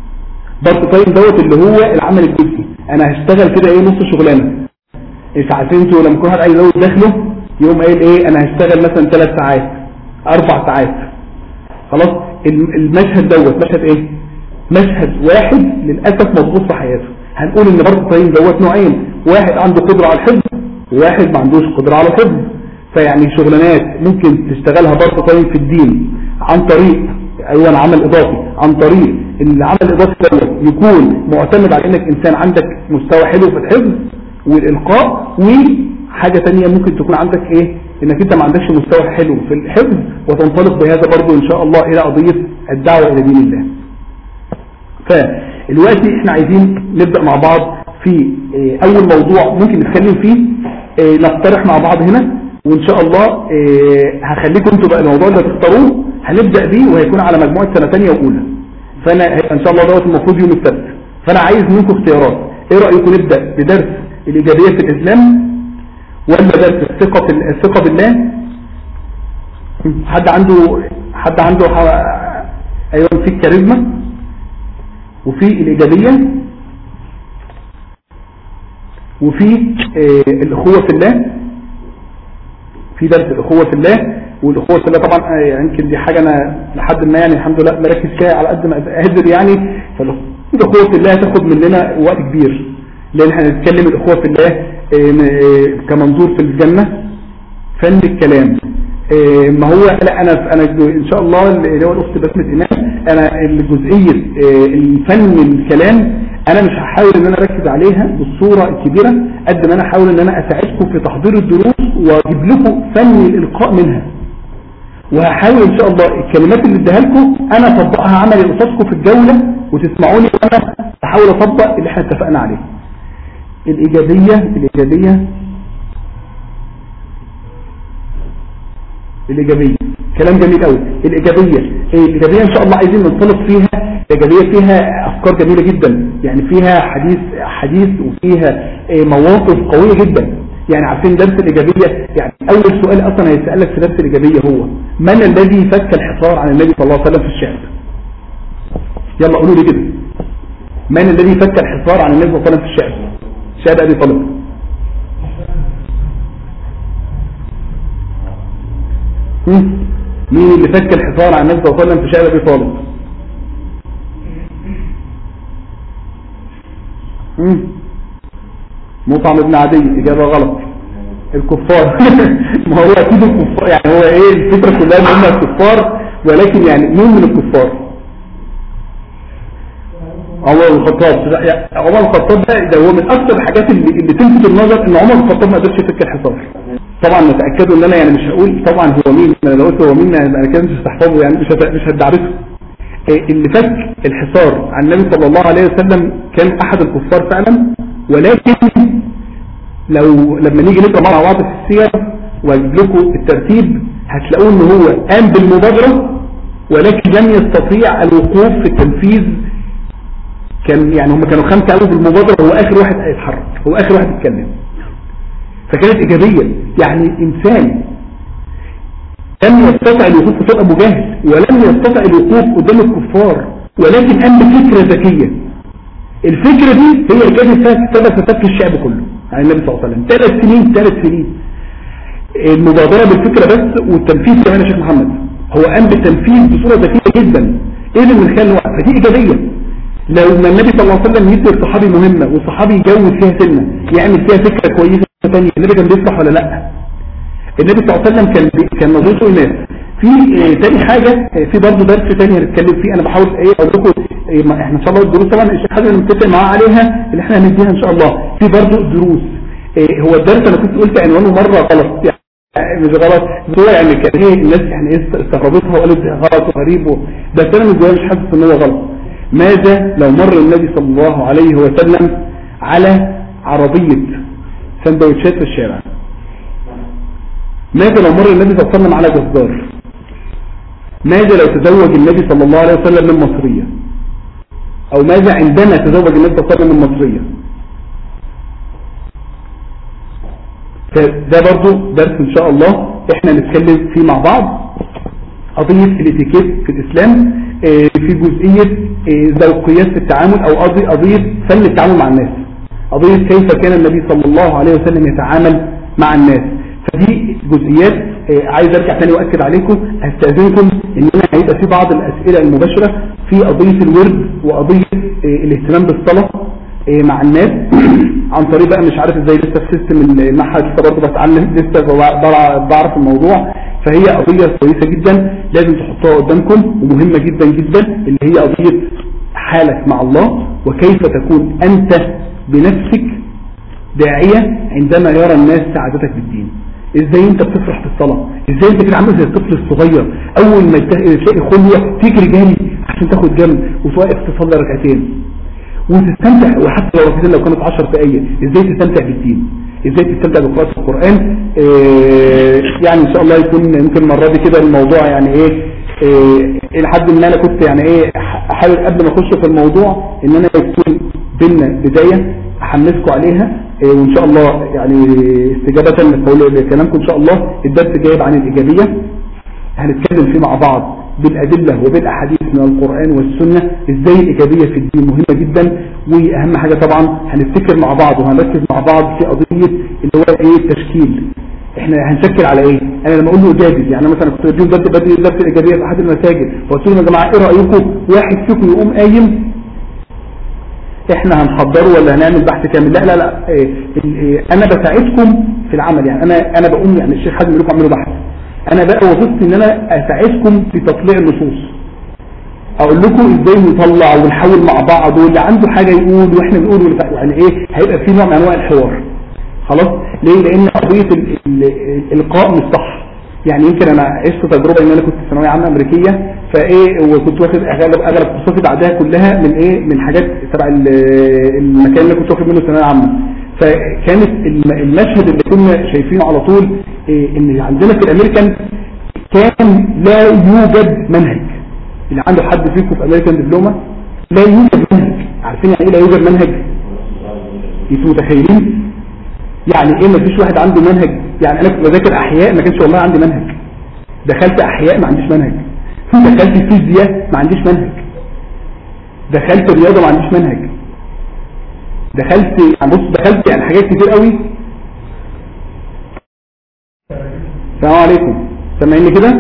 بارت تايم دوت اللي هو العمل الجزئي انا هشتغل كده ايه نص شغلانه ساعتين انتوا لما كل واحد عايز يزود دخله يقوم قايل ايه انا هشتغل مثلا ثلاث ساعات اربع ساعات خلاص الم- المشهد دوت مشهد ايه مشهد واحد للاسف مضغوط في حياته هنقول ان برضه طيب دوت نوعين واحد عنده قدرة على الحفظ وواحد ما عندوش قدرة على الحفظ فيعني شغلانات ممكن تشتغلها برضه طيب في الدين عن طريق ايوه عمل اضافي عن طريق ان العمل الاضافي دوت يكون معتمد على انك انسان عندك مستوى حلو في الحفظ والإلقاء وحاجة تانية ممكن تكون عندك ايه انك انت ما عندكش مستوى حلو في الحفظ وتنطلق بهذا برضو ان شاء الله الى قضية الدعوة الى دين الله فالوقت احنا عايزين نبدأ مع بعض في اه اول موضوع ممكن نتكلم فيه اه نقترح مع بعض هنا وان شاء الله اه هخليكم انتوا بقى الموضوع اللي تختاروه هنبدأ بيه وهيكون على مجموعة سنة تانية واولى فانا ان شاء الله دوت المفروض يوم السبت فانا عايز منكم اختيارات ايه رأيكم نبدأ بدرس الإيجابية في الإسلام ولا درس الثقة في الثقة بالله حد عنده حد عنده ح... ايوه في الكاريزما وفي الإيجابية وفي آه الأخوة في الله في درس الأخوة في الله والأخوة في الله طبعا آه يمكن دي حاجة أنا لحد ما يعني الحمد لله مركز فيها على قد ما أقدر يعني فالأخوة في الله هتاخد مننا وقت كبير لان احنا هنتكلم الاخوة في الله كمنظور في الجنة فن الكلام ما هو لا انا انا ان شاء الله اللي هو الاخت بسمة امام انا الجزئية الفن الكلام انا مش هحاول ان انا اركز عليها بالصورة الكبيرة قد ما انا احاول ان انا اساعدكم في تحضير الدروس واجيب لكم فن الالقاء منها وهحاول ان شاء الله الكلمات اللي اديها لكم انا اطبقها عملي قصادكم في الجولة وتسمعوني وانا احاول اطبق اللي احنا اتفقنا عليه الإيجابية الإيجابية الإيجابية كلام جميل قوي الإيجابية إيه الإيجابية إن شاء الله عايزين ننطلق فيها الإيجابية فيها أفكار جميلة جدا يعني فيها حديث حديث وفيها إيه مواقف قوية جدا يعني عارفين درس الإيجابية يعني أول سؤال أصلا هيسألك في درس الإيجابية هو من الذي فك الحصار عن النبي صلى الله عليه وسلم في الشعب يلا قولوا لي كده من الذي فك الحصار عن النبي صلى الله عليه وسلم في الشعب شعب أبي طالب هم؟ مين اللي فك الحصار عن النبي صلى الله عليه وسلم في شعب أبي طالب هم؟ مطعم ابن عدي إجابة غلط الكفار ما هو أكيد الكفار يعني هو إيه الفكرة كلها ان هم الكفار ولكن يعني مين من الكفار عمر بن الخطاب لا، يعني عمر بن الخطاب ده, ده هو من اكثر الحاجات اللي, اللي تلفت النظر ان عمر بن الخطاب ما قدرش يفك الحصار طبعا نتاكدوا ان انا يعني مش هقول طبعا هو مين انا لو قلت هو مين انا كده مش هستحفظه يعني مش هت- مش هتدعبسه إيه اللي فك الحصار عن النبي صلى الله عليه وسلم كان احد الكفار فعلا ولكن لو لما نيجي نقرا مع بعض في السير واجيب لكم الترتيب هتلاقوه ان هو قام بالمبادره ولكن لم يستطيع الوقوف في التنفيذ كان يعني هم كانوا خمسه قوي بالمبادره هو اخر واحد هيتحرك هو اخر واحد يتكلم فكانت ايجابيه يعني انسان لم يستطع الوقوف قصاد ابو جهل ولم يستطع الوقوف قدام الكفار ولكن قام بفكره ذكيه الفكره دي هي اللي كانت سبب في فك الشعب كله عن النبي صلى الله عليه وسلم ثلاث سنين ثلاث سنين المبادره بالفكره بس والتنفيذ كمان يا شيخ محمد هو قام بالتنفيذ بصوره ذكيه جدا ايه اللي من خلال الوقت فدي ايجابيه لو ما النبي صلى الله عليه وسلم يدي الصحابي مهمه والصحابي يجوز فيها سنه يعمل فيها فكره كويسه ثانيه النبي كان بيصلح ولا لا النبي صلى الله عليه وسلم كان بي- كان نظرته الناس في آه، تاني حاجة آه، في برضه درس تاني هنتكلم فيه انا بحاول ايه اقول لكم إيه ما احنا ان شاء الله الدروس طبعا الشيخ حازم متفق معاه عليها اللي احنا هنديها ان شاء الله في برضه دروس إيه هو الدرس انا كنت قلت عنوانه مرة غلط يعني مش غلط بس هو يعني كان ايه الناس يعني ايه استغربتها وقالت ده غلط وغريب و- بس انا من جوايا مش حاسس ان هو غلط ماذا لو مر النبي صلى الله عليه وسلم على عربية سندوتشات في الشارع ماذا لو مر النبي صلى الله عليه وسلم على جزار ماذا لو تزوج النبي صلى الله عليه وسلم من مصرية او ماذا عندما تزوج النبي صلى الله عليه وسلم من مصرية فده برضو درس ان شاء الله احنا نتكلم فيه مع بعض قضية الاتيكيت في الاسلام آه، في جزئية آه، ذوقيات في التعامل او قضي- قضية فن التعامل مع الناس قضية كيف كان النبي صلى الله عليه وسلم يتعامل مع الناس فدي جزئيات آه، عايز ارجع تاني واكد عليكم استاذنكم ان انا هيبقى في بعض الاسئله المباشره في قضيه الورد وقضيه آه، الاهتمام بالصلاه آه، مع الناس عن طريق بقى مش عارف ازاي لسه في سيستم المعهد لسه برضه بتعلم لسه بع- بعرف الموضوع فهي قضيه كويسه جدا لازم تحطوها قدامكم ومهمه جدا جدا اللي هي قضيه حالك مع الله وكيف تكون انت بنفسك داعية عندما يرى الناس سعادتك بالدين ازاي انت بتفرح في الصلاة ازاي انت كده عامل زي الطفل الصغير اول ما يت- تلاقي خلوة تجري جري عشان تاخد جنب وتوقف تصلي ركعتين وتستمتع وحتى لو ركعتين لو كانت 10 دقايق ازاي تستمتع بالدين ازاي تستمتع بقراءة القرآن إيه يعني ان شاء الله يكون يمكن المرة دي كده الموضوع يعني ايه إيه الى حد ما انا كنت يعني ايه احاول قبل ما اخش في الموضوع ان انا يكون بينا بداية احمسكم عليها إيه وان شاء الله يعني استجابة لقول- لكلامكم ان شاء الله الدرس جايب عن الايجابية هنتكلم فيه مع بعض بالأدلة وبالأحاديث من القرآن والسنة ازاي الإيجابية في الدين مهمة جدا وأهم حاجة طبعا هنفتكر مع بعض وهنركز مع بعض في قضية اللي هو ايه التشكيل احنا هنشكل على ايه انا لما اقول له ايجابي يعني أنا مثلا كنت بدي بدي بدي درس الايجابيه في احد المساجد وقلت لهم يا جماعه ايه رايكم واحد فيكم يقوم قايم احنا هنحضره ولا هنعمل بحث كامل لا لا لا إيه إيه انا بساعدكم في العمل يعني انا انا بقوم يعني الشيخ حازم يقول لكم اعملوا بحث انا بقى وظيفتي ان انا اساعدكم في تطليع النصوص اقول لكم ازاي نطلع ونحاول مع بعض واللي عنده حاجه يقول واحنا نقول واللي- يعني ايه هيبقى في نوع من انواع الحوار خلاص ليه لان قضيه ال- ال- الالقاء مش صح يعني يمكن انا عشت تجربه ان انا كنت في ثانويه عامه امريكيه فايه وكنت واخد اغلب اغلب كورساتي بعدها كلها من ايه من حاجات تبع ال- المكان اللي كنت واخد منه ثانويه عامه فكانت الم- المشهد اللي كنا شايفينه على طول إيه ان عندنا في الامريكان كان لا يوجد منهج اللي عنده حد فيكم في امريكان دبلومه لا يوجد منهج عارفين يعني ايه لا يوجد منهج انتوا متخيلين يعني ايه ما فيش واحد عنده منهج يعني انا كنت بذاكر احياء ما كانش والله عندي منهج دخلت احياء ما عنديش منهج دخلت فيزياء ما عنديش منهج دخلت رياضه ما عنديش منهج دخلت يعني بص دخلت يعني حاجات كتير قوي السلام عليكم سامعيني كده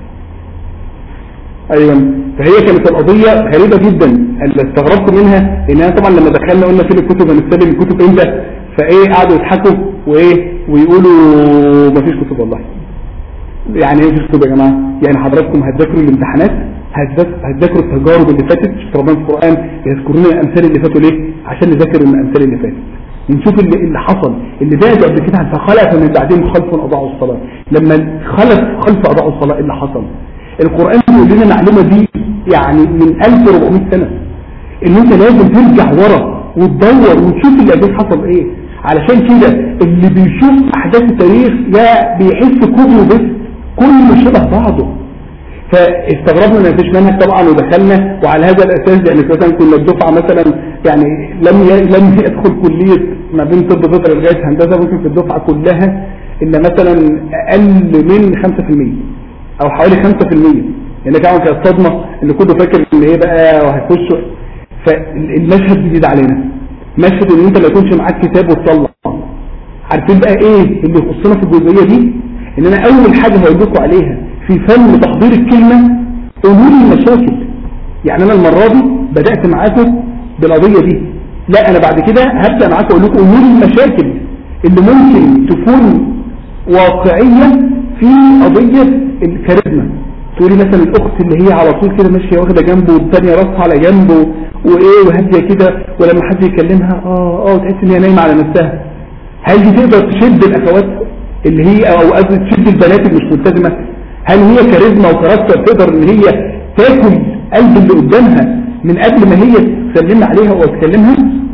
ايوه فهي كانت القضية غريبة جدا اللي استغربت منها ان انا طبعا لما دخلنا قلنا فين الكتب هنستلم الكتب امتى فايه قعدوا يضحكوا وايه ويقولوا مفيش كتب والله يعني ايه مفيش كتب يا جماعة يعني حضراتكم هتذاكروا الامتحانات هتذاك- هتذاكروا التجارب اللي فاتت شوف ربنا في القرآن يذكرون الامثال اللي فاتوا ليه عشان نذاكر الامثال اللي فاتت ونشوف اللي, اللي حصل اللي زاد قبل كده فخلف من بعدين خلف اضاعوا الصلاة لما خلف خلف اضاعوا الصلاة إيه اللي حصل القرآن بيقول لنا المعلومة دي يعني من 1400 سنة ان انت لازم ترجع ورا وتدور وتشوف اللي قبل حصل ايه علشان كده اللي بيشوف احداث التاريخ ده بيحس كله بس كله شبه بعضه فاستغربنا ان مفيش منهج طبعا ودخلنا وعلى هذا الاساس يعني مثلا كنا الدفعه مثلا يعني لم ي... لم يدخل كليه ما بين طب بيطري لغايه هندسه ممكن في الدفعه كلها الا مثلا اقل من 5% او حوالي 5% يعني طبعا كانت صدمه اللي كله فاكر ان ايه بقى وهيخشوا فالمشهد جديد علينا مشهد ان انت ما يكونش معاك كتاب وتطلع عارفين بقى ايه اللي يخصنا في الجزئيه دي ان انا اول حاجه هقول لكم عليها في فن تحضير الكلمه قولوا لي المشاكل يعني انا المره دي بدات معاكم بالقضيه دي لا انا بعد كده هبدا معاكم اقول لكم قولوا لي المشاكل اللي ممكن تكون واقعيه في قضيه الكاريزما تقولي مثلا الاخت اللي هي على طول كده ماشيه واخده جنبه والثانيه راسها على جنبه وايه وهاديه كده ولما حد يكلمها اه اه تحس ان هي نايمه على نفسها هل دي تقدر تشد الاخوات اللي هي او قصدي تشد البنات اللي مش ملتزمه هل هي كاريزما وكاركتر تقدر ان هي تاكل قلب اللي قدامها من قبل ما هي تسلم عليها او تكلمها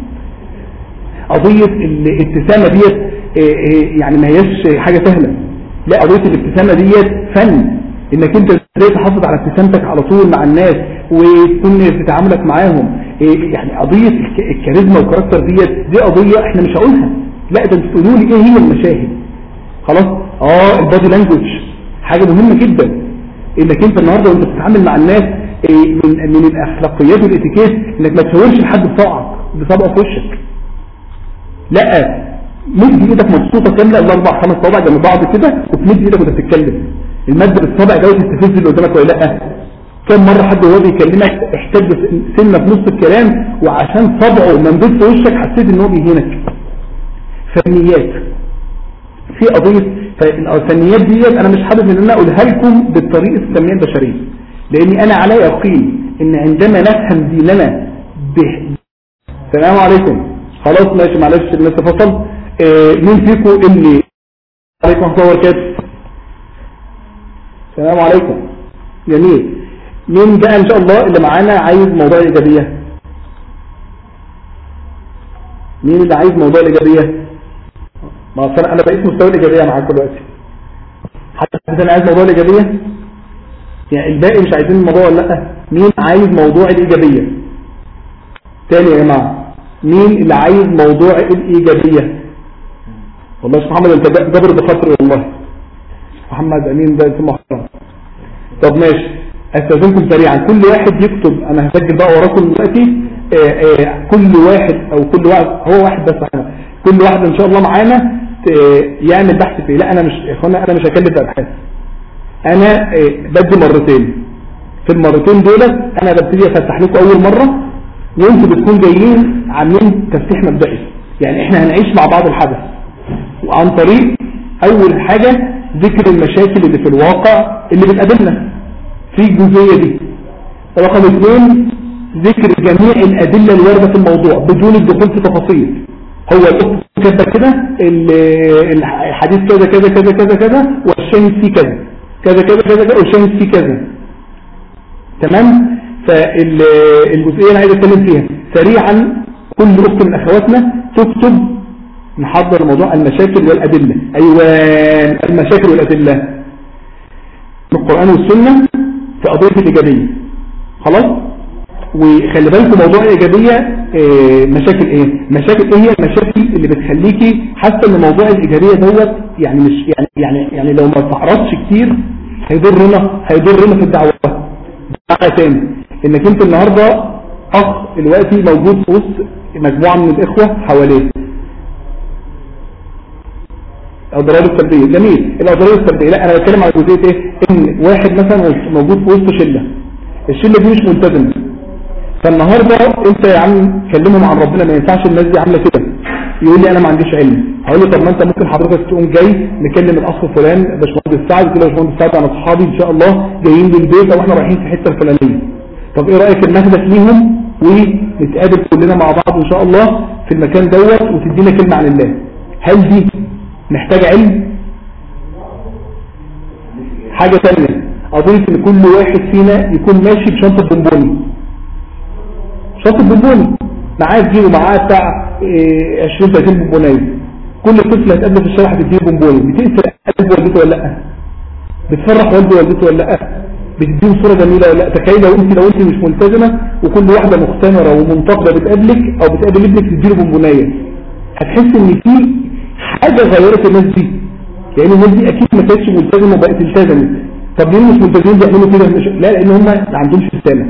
قضيه الابتسامه ديت إيه إيه يعني ما هياش حاجه سهله لا قضيه الابتسامه ديت فن انك انت ازاي تحافظ على ابتسامتك على طول مع الناس وتكون في تعاملك معاهم إيه يعني قضيه الك- الكاريزما والكاركتر ديت دي قضيه احنا مش هقولها لا ده انتوا تقولوا لي ايه هي المشاهد خلاص اه البادي لانجوج حاجه مهمه جدا انك انت النهارده وانت بتتعامل مع الناس إيه من من الاخلاقيات والاتيكيت انك ما تشاورش لحد بصبعك بصبعه في وشك لا مد ايدك مبسوطه كامله الاربع خمس صوابع جنب بعض كده وتمد ايدك وانت بتتكلم المد بالصابع دوت تستفز اللي قدامك ولا لا كم مره حد وهو بيكلمك احتاج سنه في نص الكلام وعشان صبعه ممدود في وشك حسيت ان هو بيهينك فنيات في قضيه فالفنيات ديت انا مش حابب ان انا اقولها لكم بالطريقه التنميه البشريه لاني انا علي يقين ان عندما نفهم ديننا به السلام عليكم خلاص ماشي معلش الناس فصل آه مين فيكم اللي عليكم ورحمه الله وبركاته السلام عليكم جميل مين بقى ان شاء الله اللي معانا عايز موضوع الايجابيه مين اللي عايز موضوع الايجابيه ما اصل انا بقيت مستوى الايجابيه معاك دلوقتي حتى انا عايز موضوع الايجابيه يعني الباقي مش عايزين الموضوع ولا لا مين عايز موضوع الايجابيه تاني يا جماعه مين اللي عايز موضوع الايجابيه والله يا محمد انت جبر بخاطري والله محمد امين ده اسمه محترم طب ماشي استاذنكم سريعا كل واحد يكتب انا هسجل بقى وراكم دلوقتي آه، آه، كل واحد او كل واحد هو واحد بس احنا كل واحد ان شاء الله معانا ت- يعمل بحث فيه لا انا مش يا اخوانا انا مش هكلف ابحاث انا آه، بدي مرتين في المرتين دولت انا ببتدي افتح لكم اول مره وانتوا بتكون جايين عاملين تفتيح مبدئي يعني احنا هنعيش مع بعض الحدث وعن طريق اول حاجة ذكر المشاكل اللي في الواقع اللي بتقابلنا في الجزئية دي رقم اثنين ذكر جميع الادلة الواردة في الموضوع بدون الدخول في تفاصيل هو الاخت كاتبه كده ال- الحديث كذا كذا كذا كذا كذا والشاهد فيه كذا كذا كذا كذا كذا والشاهد فيه كذا تمام فالجزئية اللي عايز اتكلم فيها سريعا كل اخت من اخواتنا تكتب نحضر موضوع المشاكل والادلة ايوه المشاكل والادلة من القرآن والسنة في قضية الإيجابية خلاص وخلي بالكم موضوع الإيجابية آه، مشاكل ايه مشاكل ايه هي المشاكل اللي بتخليكي حاسه ان موضوع الإيجابية دوت يعني مش يعني يعني يعني لو ما تعرضش كتير هيضرنا هيضرنا في الدعوة دعوة تاني انك انت النهاردة اخ دلوقتي موجود في وسط مجموعة من الاخوة حواليه الاضرار السلبيه جميل الاضرار السلبيه لا انا بتكلم على جزئيه ايه ان واحد مثلا موجود في وسط شله الشله دي مش ملتزمه فالنهارده انت يا عم كلمهم عن ربنا ما ينفعش الناس دي عامله كده يقول لي انا ما عنديش علم هقول له طب ما انت ممكن حضرتك تقوم جاي نكلم الاخ فلان باشمهندس سعد كده باشمهندس سعد انا اصحابي ان شاء الله جايين للبيت واحنا رايحين في الحته الفلانيه طب ايه رايك ان ناخدك ليهم ونتقابل كلنا مع بعض ان شاء الله في المكان دوت وتدينا كلمه عن الله هل دي محتاج علم حاجة ثانية أضيف إن كل واحد فينا يكون ماشي بشنطة بونبوني شنطة بونبوني معاه تجيبه معاه بتاع 20 30 بونبونية كل طفل هتقابله في الشارع هتديه بونبوني بتأثر قلب والدته ولا لا بتفرح والده والدته ولا لا بتديهم صورة جميلة ولا لا تخيل لو انت لو انت مش ملتزمة وكل واحدة مختمرة ومنتقدة بتقابلك او بتقابل ابنك تديله بونبونية هتحس ان في حاجة غيرت الناس دي لان الناس دي اكيد ما كانتش ملتزمه وبقت التزمت طب ليه مش ملتزمين بيعملوا كده مش لا لان هم ما عندهمش رساله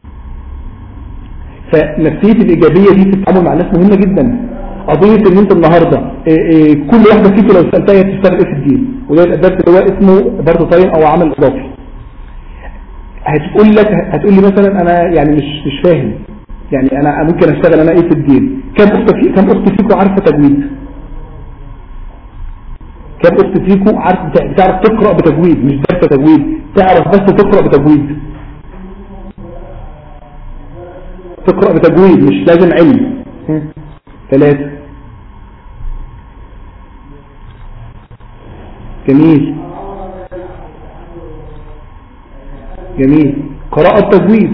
فنفسيه الايجابيه دي في التعامل مع الناس مهمه جدا قضيه ان انت النهارده إيه إيه كل واحده فيكم لو سالتها هي بتشتغل ايه في الدين وده الدرس اللي هو اسمه برضه طيب او عمل اضافي هتقول لك هتقول لي مثلا انا يعني مش مش فاهم يعني انا ممكن اشتغل انا ايه في الدين كم اخت في كم اخت فيكم عارفه تجويد كم اخت فيكم عارف بتعرف تقرأ بتجويد مش درس تجويد تعرف بس تقرأ بتجويد تقرأ بتجويد مش لازم علم ثلاثة جميل جميل قراءة تجويد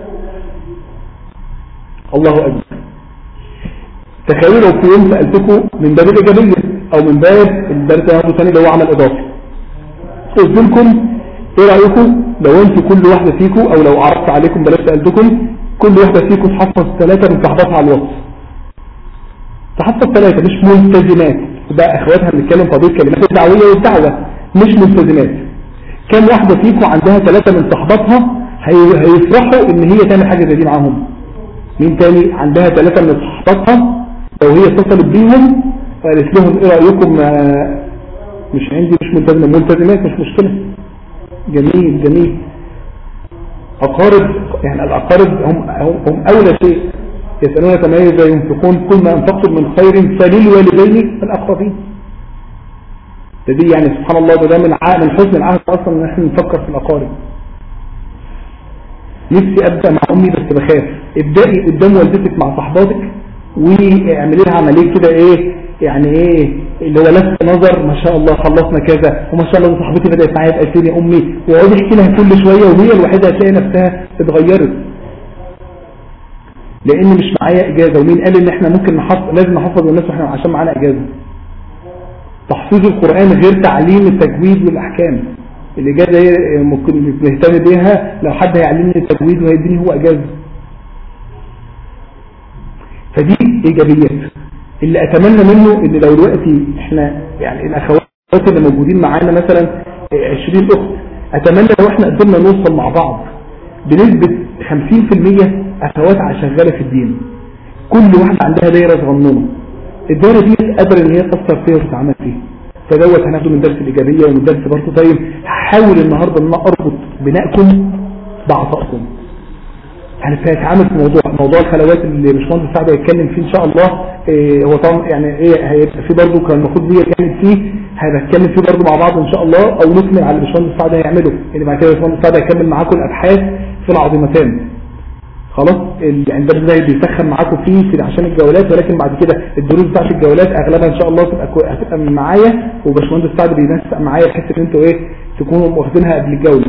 الله أكبر تخيلوا لو في يوم سألتكم من باب الإيجابية او من باب الدرس الثاني اللي هو عمل اضافي قلت لكم ايه رايكم لو انت كل واحده فيكم او لو عرضت عليكم بلاش سالتكم كل واحده فيكم تحفظ ثلاثه من صحباتها على الوصف تحفظ ثلاثه مش ملتزمات ده اخواتها بنتكلم قضيه كلمات الدعويه والدعوه مش ملتزمات كم واحده فيكم عندها ثلاثه من صحباتها هيفرحوا ان هي تعمل حاجه زي دي معاهم مين تاني عندها ثلاثه من صحباتها لو هي اتصلت بيهم قالت لهم ايه رأيكم مش عندي مش ملتزمة ملتزمات مش مشكلة جميل جميل أقارب يعني الأقارب هم, هم أولى شيء يسألون ماذا ينفقون كل ما أنفقتم من خير فللوالدين الأقربين ده دي يعني سبحان الله ده, ده من من حسن العهد أصلا إن احنا نفكر في الأقارب نفسي أبدأ مع أمي بس بخاف ابدأي قدام والدتك مع صحباتك واعملي لها عمليه كده ايه يعني ايه اللي هو لفت نظر ما شاء الله خلصنا كذا وما شاء الله صاحبتي بدات معايا بقى يا امي واقعد احكي لها كل شويه وهي الوحيده هتلاقي نفسها اتغيرت لان مش معايا اجازه ومين قال ان احنا ممكن نحفظ لازم نحفظ الناس واحنا عشان معانا اجازه تحفيظ القران غير تعليم التجويد والاحكام الاجازه هي ممكن نهتم بيها لو حد هيعلمني التجويد وهيديني هو اجازه فدي ايجابيات اللي اتمنى منه ان لو دلوقتي احنا يعني الاخوات اللي موجودين معانا مثلا 20 اخت اتمنى لو احنا قدرنا نوصل مع بعض بنسبة 50% اخوات شغالة في الدين كل واحدة عندها دايرة صغننة الدايرة دي قادرة ان هي تأثر فيها وتتعامل فيها فدوت هناخده من درس الإيجابية ومن درس برضه طيب هحاول النهاردة ان انا اربط بنائكم بعطائكم يعني هنتعامل في موضوع موضوع الخلوات اللي باشمهندس سعد هيتكلم فيه ان شاء الله إيه هو طبعا يعني ايه هيبقى في برضه كان المفروض هي كانت فيه هنتكلم فيه برضه مع بعض ان شاء الله او نكمل على اللي باشمهندس سعد هيعمله اللي بعد كده باشمهندس سعد هيكمل معاكم الابحاث في العظيمتان خلاص يعني الدرس ده بيسخن معاكم فيه في عشان الجولات ولكن بعد كده الدروس بتاعت الجولات اغلبها ان شاء الله تبقى كو... هتبقى معايا وباشمهندس سعد بينسق معايا بحيث ان انتوا ايه تكونوا واخدينها قبل الجوله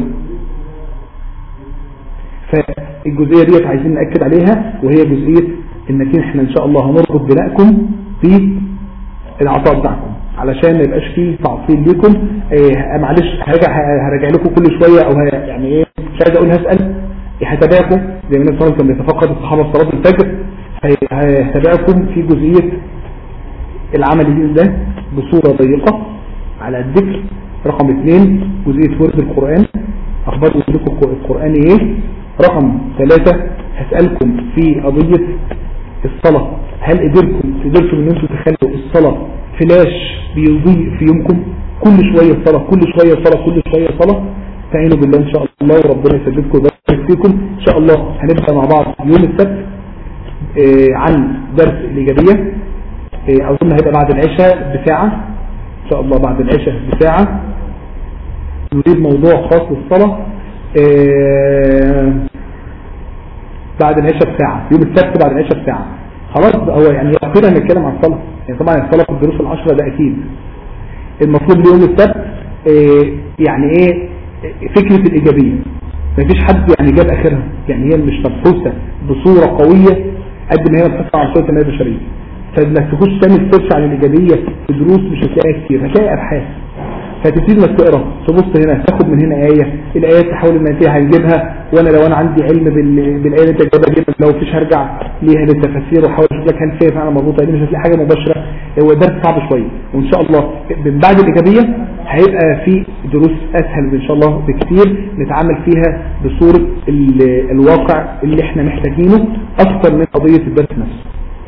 فالجزئية ديت عايزين نأكد عليها وهي جزئية انك احنا ان شاء الله هنربط بنائكم في العطاء بتاعكم على علشان ما يبقاش فيه تعطيل ليكم آه معلش هرجع هرجع لكم كل شويه او ه- يعني ايه مش عايز اقول هسال هتابعكم زي ما النبي صلى الله عليه وسلم كان بيتفقد الصحابه في صلاه الفجر هي- هتابعكم في جزئيه العمل ده بصوره ضيقه على الذكر رقم اثنين جزئيه ورد القران اخبار وردكم القران ايه رقم ثلاثة هسألكم في قضية الصلاة هل قدرتم قدرتم ان انتم تخلوا الصلاة فلاش بيضيء في يومكم كل شوية صلاة كل شوية صلاة كل شوية صلاة تعينوا بالله ان شاء الله وربنا يسددكم ويبارك فيكم ان شاء الله هنبدأ مع بعض يوم السبت آه، عن درس الإيجابية آه، أظن هيبقى بعد العشاء بساعة إن شاء الله بعد العشاء بساعة نريد موضوع خاص بالصلاة آه، بعد العشاء بساعة يوم السبت بعد العشاء بساعة خلاص هو يعني يقينا نتكلم عن الصلاة يعني طبعا الصلاة في الدروس العشرة ده أكيد المفروض يوم السبت آه، يعني ايه آه، فكرة الإيجابية مفيش حد يعني جاب آخرها يعني هي مش مبحوثة بصورة قوية قد ما هي مبحوثة عن صورة التنمية البشرية فانك تخش تعمل سيرش عن الإيجابية في دروس مش هتلاقيها كتير هتلاقي أبحاث فتبتدي انك تقرا تبص هنا تاخد من هنا آية الآيات تحاول ان انت هنجيبها وانا لو انا عندي علم بال- بالآية اللي انت جايبها جدا لو فيش هرجع ليها للتفاسير واحاول اشوف لك هل فيها فعلا مربوطة دي مش هتلاقي حاجة مباشرة هو درس صعب شوية وان شاء الله من بعد الإيجابية هيبقى في دروس اسهل ان شاء الله بكتير نتعامل فيها بصورة ال- الواقع اللي احنا محتاجينه اكتر من قضية الدرس نفسه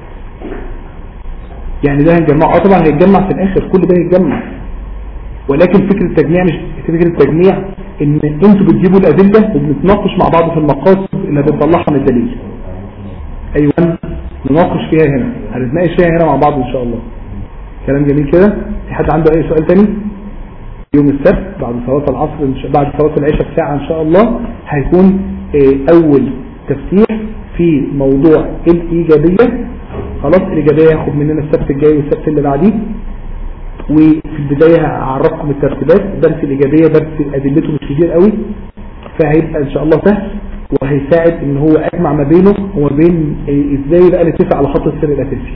يعني ده هنجمعه اه طبعا هيتجمع في الاخر كل ده هيتجمع ولكن فكرة التجميع مش فكرة التجميع ان انتوا بتجيبوا الادلة وبنتناقش مع بعض في المقاصد اللي بنطلعها من الدليل ايوه نناقش فيها هنا هنتناقش فيها هنا مع بعض ان شاء الله كلام جميل كده في حد عنده اي سؤال تاني يوم السبت بعد صلاة العصر إن شاء- بعد صلاة العشاء بساعة ان شاء الله هيكون آه، اول تفتيح في موضوع الايجابية خلاص الايجابية هياخد مننا السبت الجاي والسبت اللي بعديه وفي البداية هعرفكم الترتيبات درس الإيجابية درس أدلته مش كتير قوي فهيبقى إن شاء الله سهل وهيساعد إن هو أجمع ما بينه وما بين إيه إزاي بقى نتفق على خط السر الأساسي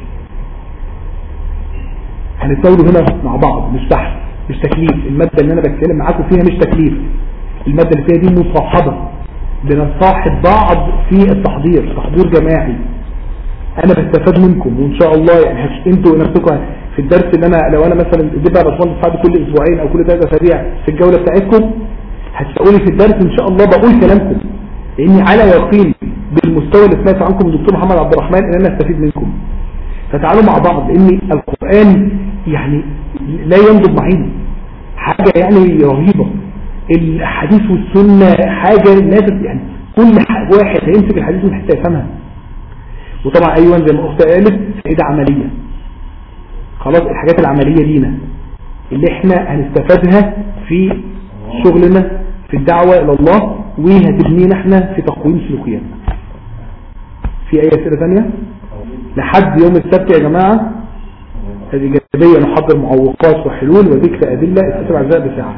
هنتناوله هنا مع بعض مش بحث مش تكليف المادة اللي أنا بتكلم معاكم فيها مش تكليف المادة اللي فيها دي مصاحبة بنصاحب بعض في التحضير تحضير جماعي انا بستفاد منكم وان شاء الله يعني هش- انتوا نفسكم في الدرس اللي انا لو انا مثلا اديت بقى باشمهندس سعد كل اسبوعين او كل ثلاث اسابيع في الجوله بتاعتكم هتلاقوني في الدرس ان شاء الله بقول كلامكم لاني على يقين بالمستوى اللي سمعت عنكم من الدكتور محمد عبد الرحمن ان انا استفيد منكم فتعالوا مع بعض لان القران يعني لا ينضب معين حاجه يعني رهيبه الحديث والسنه حاجه الناس يعني كل ح- واحد هيمسك الحديث من حته يفهمها وطبعا ايوه زي ما اختي قالت فائده عمليه خلاص الحاجات العمليه لينا اللي احنا هنستفادها في شغلنا في الدعوه الى الله وهتبنينا احنا في تقويم سلوكياتنا في اي اسئله ثانيه لحد يوم السبت يا جماعه الإيجابية نحضر معوقات وحلول وذكر أدلة الستة أجزاء بساعة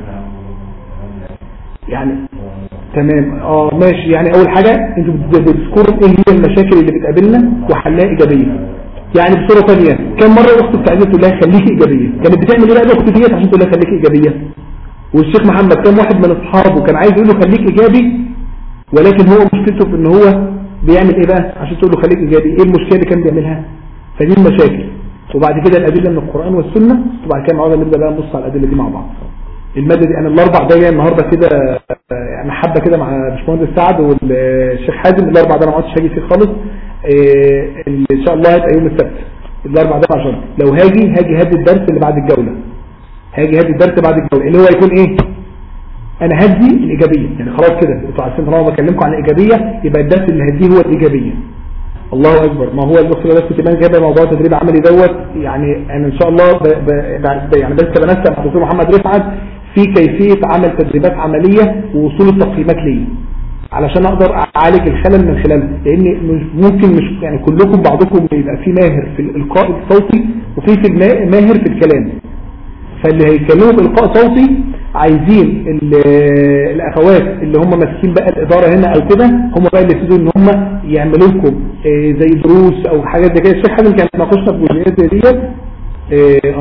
يعني تمام اه ماشي يعني أول حاجة انتوا بت- بتذكروا ايه هي المشاكل اللي بتقابلنا وحلها إيجابية يعني بصورة ثانية كم مرة الأخت بتاعتي تقول لها خليكي إيجابية كانت بتعمل ايه بقى الأخت ديت عشان تقول لها خليكي إيجابية والشيخ محمد كم واحد من أصحابه كان عايز يقول له خليك إيجابي ولكن هو مشكلته في ان هو بيعمل ايه بقى عشان تقول له خليك ايجابي ايه المشكله اللي كان بيعملها فدي المشاكل وبعد كده الادله من القران والسنه وبعد كده معانا نبدا بقى نبص على الادله دي مع بعض الماده دي انا الاربع ده جاي النهارده كده آه، يعني حبه كده مع باشمهندس سعد والشيخ حازم الاربع ده انا ما عدتش هاجي فيه خالص آه، اللي ان شاء الله هيبقى يوم السبت الاربع ده عشان لو هاجي هاجي هادي الدرس اللي بعد الجوله هاجي هادي الدرس بعد الجوله اللي هو يكون ايه انا هدي الايجابيه يعني خلاص كده انتوا عارفين طالما بكلمكم عن الايجابيه يبقى الدرس اللي هديه هو الايجابيه الله اكبر ما هو الاخت بس كمان جايبه موضوع تدريب عملي دوت يعني انا ان شاء الله ب... ب... ب... يعني بس بنسى مع الدكتور محمد رفعت في كيفيه عمل تدريبات عمليه ووصول التقييمات ليه علشان اقدر اعالج الخلل من خلالها لان مش- ممكن مش يعني كلكم بعضكم يبقى في ماهر في الالقاء الصوتي وفي في الما- ماهر في الكلام فاللي هيتكلموا بإلقاء صوتي عايزين ال- الأخوات اللي هم ماسكين بقى الإدارة هنا أو كده هم بقى اللي يبتدوا إن هم يعملوا لكم آه، زي دروس أو حاجات زي كده الشيخ حازم كان ناقشنا في جزئيات زي ديت اه آه.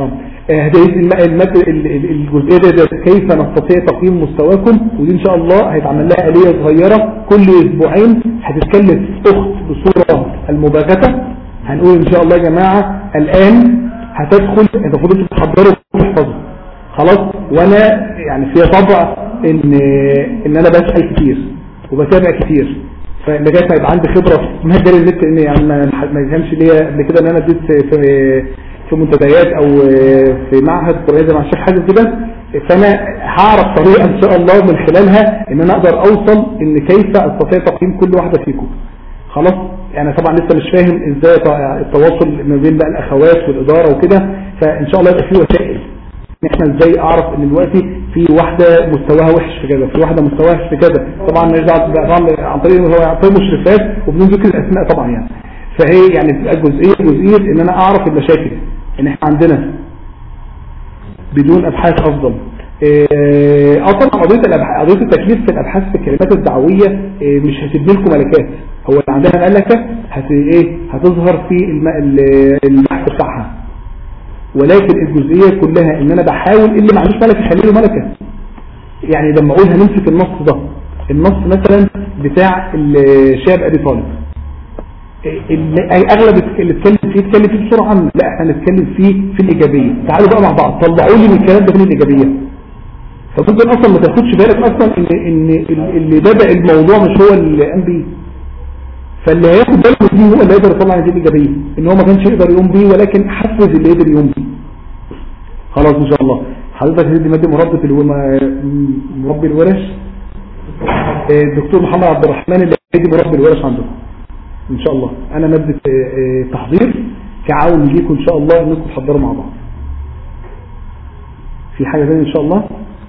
آه، هداية الم- المادة ال- ال- الجزئية دي ده كيف نستطيع تقييم مستواكم ودي ان شاء الله هيتعمل لها آلية صغيرة كل اسبوعين هتتكلف اخت بصورة المباغتة هنقول ان شاء الله يا جماعة الان هتدخل انت المفروض انتوا تحضروا وتحفظوا خلاص وانا يعني في طبع ان ان انا بسأل كتير وبتابع كتير فلغايه ما يبقى عندي خبره في مجال النت ان يعني ما ما كانش ليا قبل كده ان انا اديت في في- في منتديات او في معهد قريه مع الشيخ حازم كده فانا هعرف طريقه ان شاء الله من خلالها ان انا اقدر اوصل ان كيف استطيع تقييم كل واحده فيكم خلاص انا طبعا لسه مش فاهم ازاي التواصل ما بين بقى الاخوات والاداره وكده فان شاء الله يبقى في وسائل ان احنا ازاي اعرف ان دلوقتي في واحده مستواها وحش في كذا في واحده مستواها وحش في كذا طبعا نرجع طبعا عن طريق هو عن طريق مشرفات وبدون ذكر الاسماء طبعا يعني فهي يعني بتبقى جزئيه جزئيه ان انا اعرف المشاكل ان احنا عندنا بدون ابحاث افضل اه طبعا قضيه الأبح- قضيه التكليف في الابحاث في الكلمات الدعويه آه، مش هتبني لكم ملكات هو اللي عندها ملكه هت ايه هتظهر في الم- ال- البحث بتاعها ولكن الجزئيه كلها ان انا بحاول اللي ما عندوش ملكه اخلي له ملكه يعني لما اقول هنمسك النص ده النص مثلا بتاع الشاب ابي طالب اللي اغلب اللي اتكلم فيه اتكلم فيه بسرعه عنه لا احنا نتكلم فيه في الايجابيه تعالوا بقى مع بعض طلعوا لي من الكلام ده فين الايجابيه فممكن اصلا ما تاخدش بالك اصلا ان ان اللي بدا الموضوع مش هو اللي قام بيه فاللي هياخد باله دي هو اللي يقدر يطلع النتيجه الايجابيه ان هو ما كانش يقدر يقوم بيه ولكن حفز اللي يقدر يقوم بيه خلاص ان شاء الله حضرتك هتدي ماده مربط اللي هو م- مربي الورش آه، الدكتور محمد عبد الرحمن اللي هيدي مربي الورش عندكم ان شاء الله انا ماده آه، آه، تحضير كعون ليكم ان شاء الله انكم تحضروا مع بعض في حاجه ثانيه ان شاء الله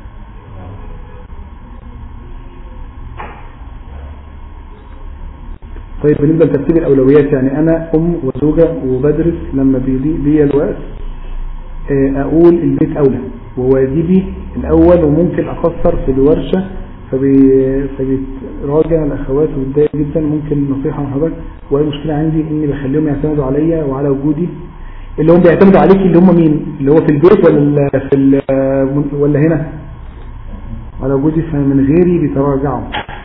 طيب بالنسبه لترتيب الاولويات يعني انا ام وزوجه وبدرس لما بيلي بي الوقت آه، اقول البيت اولى وواجبي الاول وممكن اقصر في الورشه فبي- فبيتراجع الاخوات وبتضايق جدا ممكن نصيحه من حضرتك واي مشكله عندي اني بخليهم يعتمدوا عليا وعلى وجودي اللي هم بيعتمدوا عليك اللي هم مين اللي هو في البيت ولا في ال- ولا هنا على وجودي فمن غيري بيتراجعوا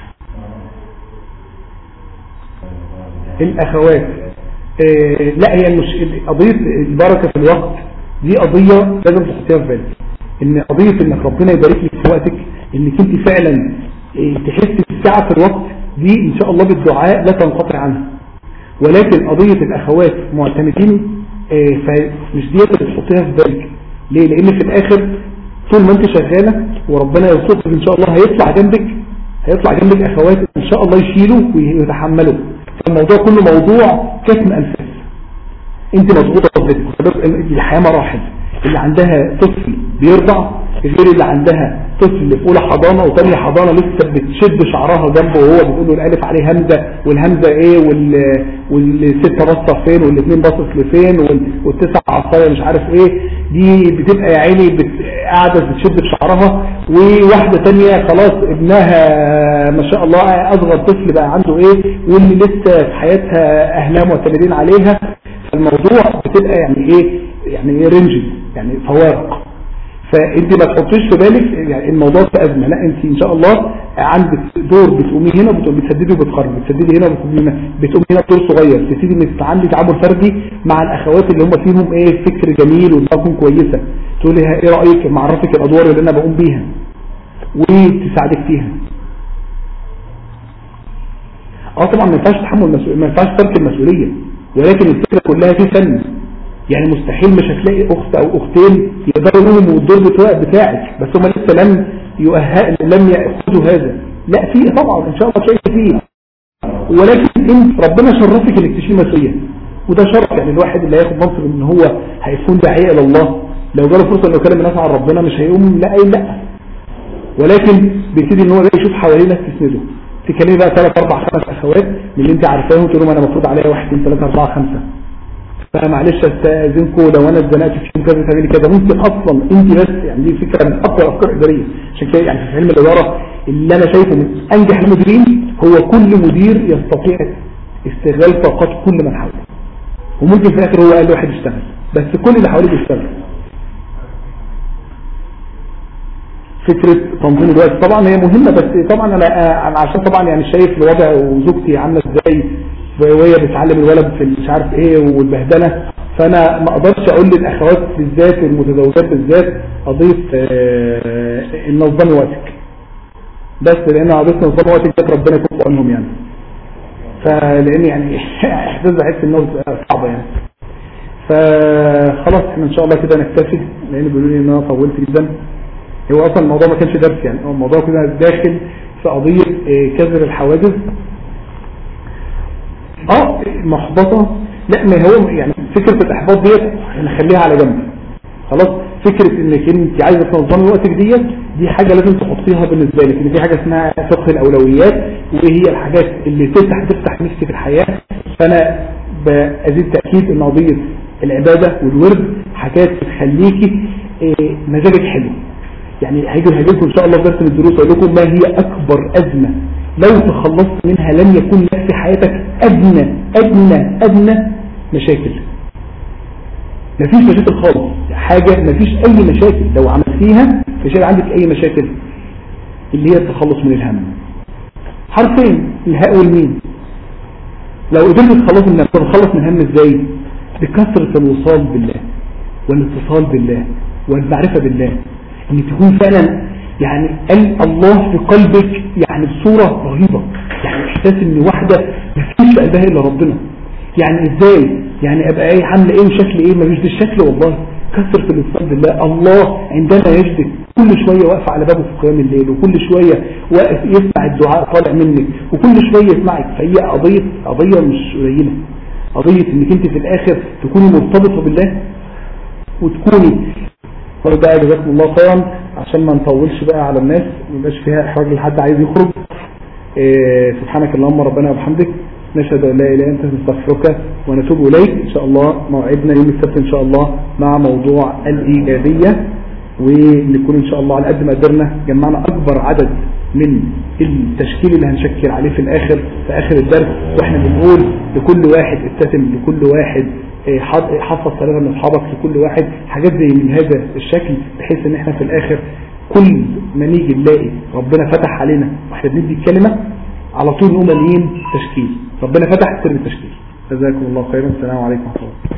الاخوات آه لا هي مش قضيه البركه في الوقت دي قضيه لازم تحطيها في بالك ان قضيه انك ربنا يبارك لك في وقتك انك انت فعلا آه، تحس بالسعه في الوقت دي ان شاء الله بالدعاء لا تنقطع عنها ولكن قضيه الاخوات معتمدين آه، فمش دي اللي تحطيها في بالك ليه لان في الاخر طول ما انت شغاله وربنا يرزقك ان شاء الله هيطلع جنبك هيطلع جنبك اخوات ان شاء الله يشيلوا ويتحملوا فالموضوع كله موضوع كتم انفاس انت مضغوطه بذاتك وسبب الحياه مراحل اللي عندها طفل بيرضع غير اللي عندها طفل في اولى حضانه وثانيه حضانه لسه بتشد شعرها جنبه وهو بتقول له الالف عليه همزه والهمزه ايه وال والسته باصه فين والاثنين باصص لفين وال- والتسع عصايه مش عارف ايه دي بتبقى يا عيني بت... قاعده بتشد في شعرها وواحده ثانيه خلاص ابنها ما شاء الله اصغر طفل بقى عنده ايه واللي لسه في حياتها اهلها معتمدين عليها فالموضوع بتبقى يعني ايه يعني ايه رينج يعني فوارق فانت ما تحطيش في بالك يعني الموضوع في ازمه لا انت ان شاء الله عندك دور بتقومي هنا وبتقوم- بتسددي وبتخرجي بتسددي هنا وبتقومي هنا بتقومي هنا بدور صغير تبتدي انك تتعاملي تعامل فردي مع الاخوات اللي هم فيهم ايه فكر جميل ودماغهم كويسه تقول لها ايه رايك معرفك الادوار اللي انا بقوم بيها وتساعدك فيها اه طبعا ما ينفعش تحمل مسؤوليه ما ينفعش ترك المسؤوليه ولكن الفكره كلها في فن يعني مستحيل مش هتلاقي اخت او اختين يقدروا يقوموا الدور بتاع بتاعك بس هم لسه لم يؤهل لم ياخذوا هذا لا في طبعا ان شاء الله شيء فيه ولكن انت ربنا شرفك انك تشيل مسؤوليه وده شرف يعني الواحد اللي هياخد منصب ان هو هيكون داعيه الى الله لو جاله فرصه انه يكلم الناس عن ربنا مش هيقوم لا اي لا ولكن بيبتدي ان هو بقى يشوف حواليه ناس تسنده تكلمي بقى ثلاث اربع خمس اخوات من اللي انت عارفاهم تقول لهم انا المفروض عليا واحد اثنين ثلاثه اربعه خمسه فمعلش استاذنكم لو انا اتزنقت في يوم كذا تعملي كذا ممكن اصلا انت بس يعني دي فكره من اكبر افكار اداريه عشان كده يعني في علم الاداره اللي انا شايفه من انجح المديرين هو كل مدير يستطيع استغلال طاقات كل من حوله وممكن في الاخر هو اقل واحد يشتغل بس كل اللي حواليه بيشتغل فكرة تنظيم الوقت طبعا هي مهمة بس طبعا انا انا عشان طبعا يعني شايف الوضع وزوجتي عاملة ازاي وهي بتعلم الولد في مش عارف ايه والبهدلة فانا ما اقدرش اقول للاخوات بالذات والمتزوجات بالذات اضيف آه، نظمي وقتك بس لان قضيه نظام وقتك ده ربنا يكون في عونهم يعني فلان يعني احساس بحس انه صعبه يعني فخلاص احنا ان شاء الله كده نكتفي لان بيقولوا لي ان انا طولت جدا هو اصلا الموضوع ما كانش درس يعني هو الموضوع كده داخل في قضيه آه، كسر الحواجز اه محبطه لا ما هو يعني فكره الاحباط ديت نخليها على جنب خلاص فكره انك انت عايزه تنظمي وقتك ديت دي حاجه لازم تحطيها بالنسبه لك ان في حاجه اسمها فقه الاولويات وايه هي الحاجات اللي تفتح تفتح نفسي في الحياه فانا بازيد تاكيد ان قضيه العباده والورد حاجات بتخليكي إيه، مزاجك حلو يعني هيجي هجيلكم ان شاء الله في درس من الدروس اقول لكم ما هي اكبر ازمه لو تخلصت منها لن يكون لك في حياتك ادنى ادنى ادنى مشاكل مفيش مشاكل خالص حاجة مفيش اي مشاكل لو عملتيها مش هيبقى عندك اي مشاكل اللي هي التخلص من الهم حرفين الهاء والمين لو قدرت تتخلص من تتخلص من الهم ازاي بكثرة الوصال بالله والاتصال بالله والمعرفة بالله ان تكون فعلا يعني قال الله في قلبك يعني بصورة رهيبة يعني احساس ان واحدة مفيش في قلبها الا ربنا يعني ازاي يعني ابقى ايه عامله ايه وشكل ايه ما مش بالشكل والله كثرة الاتصال بالله الله عندما يجدك كل شوية واقف على بابه في قيام الليل وكل شوية واقف يسمع الدعاء طالع منك وكل شوية يسمعك فهي قضية قضية مش قليلة قضية انك انت في الاخر تكوني مرتبطة بالله وتكوني بقى جزاكم الله خيرا عشان ما نطولش بقى على الناس ما يبقاش فيها احراج لحد عايز يخرج إيه سبحانك اللهم ربنا وبحمدك نشهد ان لا اله الا انت نستغفرك ونتوب اليك ان شاء الله موعدنا يوم السبت ان شاء الله مع موضوع الايجابيه ونكون ان شاء الله على قد ما قدرنا جمعنا اكبر عدد من التشكيل اللي هنشكل عليه في الاخر في اخر الدرس واحنا بنقول لكل واحد ابتسم لكل واحد إيه، حط- حفظ ثلاثة من اصحابك لكل واحد حاجات زي من هذا الشكل بحيث ان احنا في الاخر كل ما نيجي نلاقي ربنا فتح علينا واحنا بندي الكلمة على طول نقوم مليين تشكيل ربنا فتح سر التشكيل جزاكم الله خيرا السلام عليكم ورحمة الله